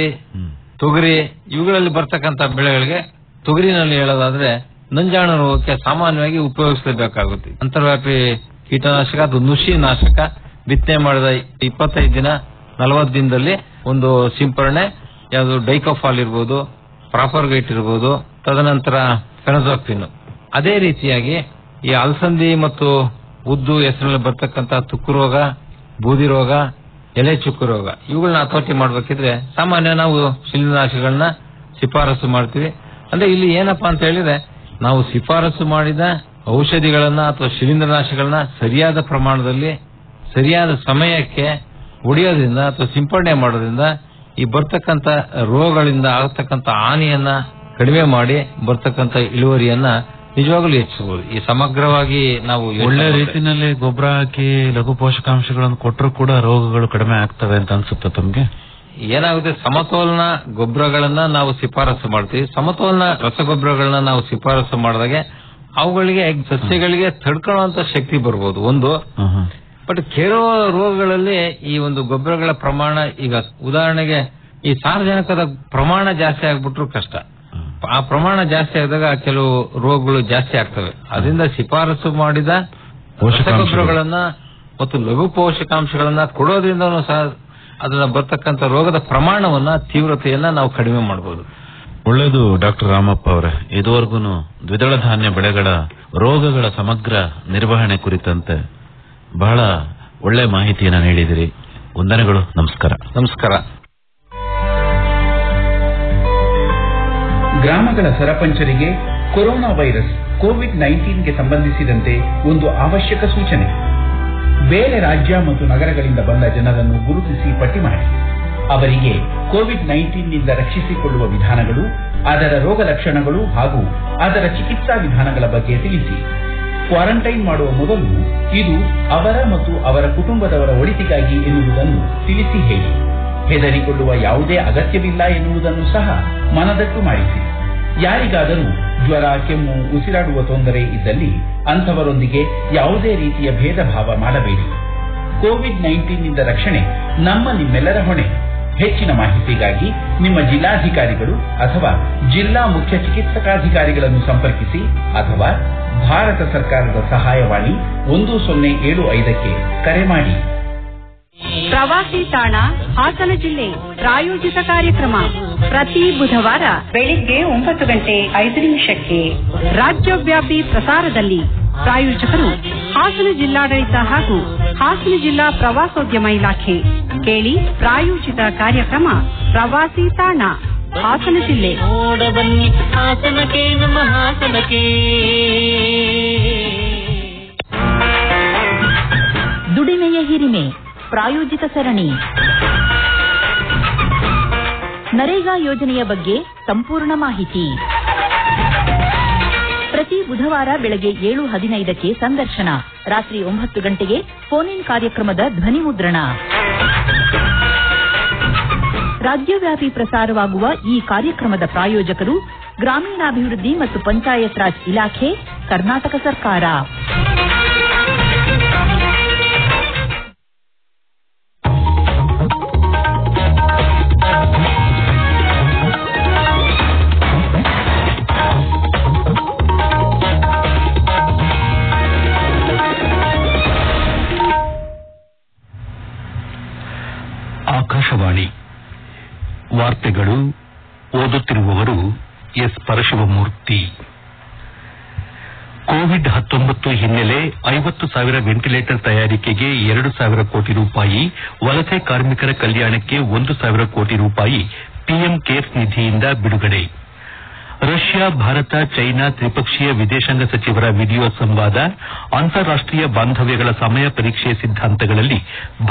ತೊಗರಿ ಇವುಗಳಲ್ಲಿ ಬರ್ತಕ್ಕಂತ ಬೆಳೆಗಳಿಗೆ ತೊಗರಿನಲ್ಲಿ ಹೇಳೋದಾದ್ರೆ ನಂಜಾಣ ರೋಗಕ್ಕೆ ಸಾಮಾನ್ಯವಾಗಿ ಉಪಯೋಗಿಸಲೇಬೇಕಾಗುತ್ತೆ ಅಂತರ್ವ್ಯಾಪಿ ಕೀಟನಾಶಕ ಅದು ನುಷಿ ನಾಶಕ ಬಿತ್ತನೆ ಮಾಡಿದ ಇಪ್ಪತ್ತೈದು ದಿನ ನಲವತ್ತು ದಿನದಲ್ಲಿ ಒಂದು ಸಿಂಪರಣೆ ಯಾವುದು ಡೈಕೋಫಾಲ್ ಇರ್ಬೋದು ಪ್ರಾಪರ್ ಗೈಟ್ ಇರ್ಬೋದು ತದನಂತರ ಫೆನಜಾಕ್ಟಿನ್ ಅದೇ ರೀತಿಯಾಗಿ ಈ ಅಲಸಂದಿ ಮತ್ತು ಉದ್ದು ಹೆಸರಲ್ಲಿ ಬರ್ತಕ್ಕಂತ ತುಕ್ಕು ರೋಗ ಬೂದಿ ರೋಗ ಎಲೆ ಚುಕ್ಕು ರೋಗ ಇವುಗಳನ್ನ ಹತೋಟಿ ಮಾಡ್ಬೇಕಿದ್ರೆ ಸಾಮಾನ್ಯ ನಾವು ಶಿಲೀಂಧ್ರನಾಶಗಳನ್ನ ಶಿಫಾರಸು ಮಾಡ್ತೀವಿ ಅಂದ್ರೆ ಇಲ್ಲಿ ಏನಪ್ಪಾ ಅಂತ ಹೇಳಿದ್ರೆ ನಾವು ಶಿಫಾರಸು ಮಾಡಿದ ಔಷಧಿಗಳನ್ನ ಅಥವಾ ಶಿಲೀಂಧ್ರನಾಶಗಳನ್ನ ಸರಿಯಾದ ಪ್ರಮಾಣದಲ್ಲಿ ಸರಿಯಾದ ಸಮಯಕ್ಕೆ ಹೊಡೆಯೋದ್ರಿಂದ ಅಥವಾ ಸಿಂಪಡಣೆ ಮಾಡೋದ್ರಿಂದ ಈ ಬರ್ತಕ್ಕಂತ ರೋಗಗಳಿಂದ ಆಗತಕ್ಕಂತ ಹಾನಿಯನ್ನ ಕಡಿಮೆ ಮಾಡಿ ಬರ್ತಕ್ಕಂತ ಇಳುವರಿಯನ್ನ ನಿಜವಾಗ್ಲೂ ಹೆಚ್ಚಿಸಬಹುದು ಈ ಸಮಗ್ರವಾಗಿ ನಾವು ಯೋಚ್ನೆ ಒಳ್ಳೆ ಮಾಡಿದ್ರೆ- ರೀತಿನಲ್ಲಿ ಗೊಬ್ಬರ ಹಾಕಿ ಲಘು ಪೋಷಕಾಂಶಗಳನ್ನು ಕೊಟ್ಟರು ಕೂಡ ರೋಗಗಳು ಕಡಿಮೆ ಆಗ್ತವೆ ಅಂತ ಅನ್ಸುತ್ತೆ ತಮ್ಗೆ ಏನಾಗುತ್ತೆ ಸಮತೋಲನ ಗೊಬ್ಬರಗಳನ್ನ ನಾವು ಶಿಫಾರಸು ಮಾಡ್ತೀವಿ ಸಮತೋಲನ ರಸಗೊಬ್ಬರಗಳನ್ನ ನಾವು ಶಿಫಾರಸು ಮಾಡಿದಾಗೆ ಅವುಗಳಿಗೆ ಸಸ್ಯಗಳಿಗೆ ತಡ್ಕೊಳ್ಳುವಂತ ಶಕ್ತಿ ಬರ್ಬೋದು ಒಂದು ಬಟ್ ಕೆಲವು ರೋಗಗಳಲ್ಲಿ ಈ ಒಂದು ಗೊಬ್ಬರಗಳ ಪ್ರಮಾಣ ಈಗ ಉದಾಹರಣೆಗೆ ಈ ಸಾರ್ವಜನಿಕದ ಪ್ರಮಾಣ ಜಾಸ್ತಿ ಆಗ್ಬಿಟ್ರು ಕಷ್ಟ ಆ ಪ್ರಮಾಣ ಜಾಸ್ತಿ ಆದಾಗ ಕೆಲವು ರೋಗಗಳು ಜಾಸ್ತಿ ಆಗ್ತವೆ ಅದರಿಂದ ಶಿಫಾರಸು ಮಾಡಿದ ರಸಗೊಬ್ಬರಗಳನ್ನ ಮತ್ತು ಲಘು ಪೋಷಕಾಂಶಗಳನ್ನ ಕೊಡೋದ್ರಿಂದನೂ ಸಹ ಅದನ್ನ ಬರ್ತಕ್ಕಂಥ ರೋಗದ ಪ್ರಮಾಣವನ್ನ ತೀವ್ರತೆಯನ್ನ ನಾವು ಕಡಿಮೆ ಮಾಡಬಹುದು ಒಳ್ಳೇದು ಡಾಕ್ಟರ್ ರಾಮಪ್ಪ ಅವರೇ ಇದುವರೆಗೂ ದ್ವಿದಳ ಧಾನ್ಯ ಬೆಳೆಗಳ ರೋಗಗಳ ಸಮಗ್ರ ನಿರ್ವಹಣೆ ಕುರಿತಂತೆ ಬಹಳ ಒಳ್ಳೆ ಮಾಹಿತಿಯನ್ನ ನೀಡಿದಿರಿ ವಂದನೆಗಳು ನಮಸ್ಕಾರ ನಮಸ್ಕಾರ ಗ್ರಾಮಗಳ ಸರಪಂಚರಿಗೆ ಕೊರೋನಾ ವೈರಸ್ ಕೋವಿಡ್ ನೈನ್ಟೀನ್ಗೆ ಸಂಬಂಧಿಸಿದಂತೆ ಒಂದು ಅವಶ್ಯಕ ಸೂಚನೆ ಬೇರೆ ರಾಜ್ಯ ಮತ್ತು ನಗರಗಳಿಂದ ಬಂದ ಜನರನ್ನು ಗುರುತಿಸಿ ಪಟ್ಟಿ ಮಾಡಿ ಅವರಿಗೆ ಕೋವಿಡ್ ನೈನ್ಟೀನ್ನಿಂದ ರಕ್ಷಿಸಿಕೊಳ್ಳುವ ವಿಧಾನಗಳು ಅದರ ರೋಗ ಲಕ್ಷಣಗಳು ಹಾಗೂ ಅದರ ಚಿಕಿತ್ಸಾ ವಿಧಾನಗಳ ಬಗ್ಗೆ ತಿಳಿಸಿ ಕ್ವಾರಂಟೈನ್ ಮಾಡುವ ಮೊದಲು ಇದು ಅವರ ಮತ್ತು ಅವರ ಕುಟುಂಬದವರ ಒಳಿತಿಗಾಗಿ ಎನ್ನುವುದನ್ನು ತಿಳಿಸಿ ಹೇಳಿ ಹೆದರಿಕೊಳ್ಳುವ ಯಾವುದೇ ಅಗತ್ಯವಿಲ್ಲ ಎನ್ನುವುದನ್ನು ಸಹ ಮನದಟ್ಟು ಮಾಡಿಸಿ ಯಾರಿಗಾದರೂ ಜ್ವರ ಕೆಮ್ಮು ಉಸಿರಾಡುವ ತೊಂದರೆ ಇದ್ದಲ್ಲಿ ಅಂಥವರೊಂದಿಗೆ ಯಾವುದೇ ರೀತಿಯ ಭೇದ ಭಾವ ಮಾಡಬೇಡಿ ಕೋವಿಡ್ ನೈನ್ಟೀನ್ನಿಂದ ರಕ್ಷಣೆ ನಮ್ಮ ನಿಮ್ಮೆಲ್ಲರ ಹೊಣೆ ಹೆಚ್ಚಿನ ಮಾಹಿತಿಗಾಗಿ ನಿಮ್ಮ ಜಿಲ್ಲಾಧಿಕಾರಿಗಳು ಅಥವಾ ಜಿಲ್ಲಾ ಮುಖ್ಯ ಚಿಕಿತ್ಸಕಾಧಿಕಾರಿಗಳನ್ನು ಸಂಪರ್ಕಿಸಿ ಅಥವಾ ಭಾರತ ಸರ್ಕಾರದ ಸಹಾಯವಾಣಿ ಒಂದು ಸೊನ್ನೆ ಏಳು ಐದಕ್ಕೆ ಕರೆ ಮಾಡಿ ಪ್ರವಾಸಿ ತಾಣ ಹಾಸನ ಜಿಲ್ಲೆ ಪ್ರಾಯೋಜಿತ ಕಾರ್ಯಕ್ರಮ ಪ್ರತಿ ಬುಧವಾರ ಬೆಳಿಗ್ಗೆ ಒಂಬತ್ತು ಗಂಟೆ ಐದು ನಿಮಿಷಕ್ಕೆ ರಾಜ್ಯವ್ಯಾಪಿ ಪ್ರಸಾರದಲ್ಲಿ ಪ್ರಾಯೋಜಕರು ಹಾಸನ ಜಿಲ್ಲಾಡಳಿತ ಹಾಗೂ ಹಾಸನ ಜಿಲ್ಲಾ ಪ್ರವಾಸೋದ್ಯಮ ಇಲಾಖೆ ಕೇಳಿ ಪ್ರಾಯೋಜಿತ ಕಾರ್ಯಕ್ರಮ ಪ್ರವಾಸಿ ತಾಣ ಹಾಸನ ಜಿಲ್ಲೆ ಬನ್ನಿ ಹಾಸನಕ್ಕೆ ನಮ್ಮ ಹಾಸನಕ್ಕೆ ದುಡಿಮೆಯ ಹಿರಿಮೆ ಪ್ರಾಯೋಜಿತ ಸರಣಿ ನರೇಗಾ ಯೋಜನೆಯ ಬಗ್ಗೆ ಸಂಪೂರ್ಣ ಮಾಹಿತಿ ಪ್ರತಿ ಬುಧವಾರ ಬೆಳಗ್ಗೆ ಏಳು ಹದಿನೈದಕ್ಕೆ ಸಂದರ್ಶನ ರಾತ್ರಿ ಒಂಬತ್ತು ಗಂಟೆಗೆ ಫೋನ್ ಇನ್ ಕಾರ್ಯಕ್ರಮದ ಧ್ವನಿ ಮುದ್ರಣ ರಾಜ್ಯವ್ಯಾಪಿ ಪ್ರಸಾರವಾಗುವ ಈ ಕಾರ್ಯಕ್ರಮದ ಪ್ರಾಯೋಜಕರು ಗ್ರಾಮೀಣಾಭಿವೃದ್ಧಿ ಮತ್ತು ಪಂಚಾಯತ್ ರಾಜ್ ಇಲಾಖೆ ಕರ್ನಾಟಕ ಸರ್ಕಾರ ಆಕಾಶವಾಣಿ ವಾರ್ತೆಗಳು ಓದುತ್ತಿರುವವರು ಎಸ್ ಪರಶಿವಮೂರ್ತಿ ಕೋವಿಡ್ ಹತ್ತೊಂಬತ್ತು ಹಿನ್ನೆಲೆ ಐವತ್ತು ಸಾವಿರ ವೆಂಟಿಲೇಟರ್ ತಯಾರಿಕೆಗೆ ಎರಡು ಸಾವಿರ ಕೋಟಿ ರೂಪಾಯಿ ವಲಸೆ ಕಾರ್ಮಿಕರ ಕಲ್ಯಾಣಕ್ಕೆ ಒಂದು ಸಾವಿರ ಕೋಟಿ ರೂಪಾಯಿ ಪಿಎಂ ಕೇರ್ಸ್ ನಿಧಿಯಿಂದ ಬಿಡುಗಡೆ ರಷ್ಯಾ ಭಾರತ ಚೈನಾ ತ್ರಿಪಕ್ಷೀಯ ವಿದೇಶಾಂಗ ಸಚಿವರ ವಿಡಿಯೋ ಸಂವಾದ ಅಂತಾರಾಷ್ಟೀಯ ಬಾಂಧವ್ಯಗಳ ಸಮಯ ಪರೀಕ್ಷೆ ಸಿದ್ಧಾಂತಗಳಲ್ಲಿ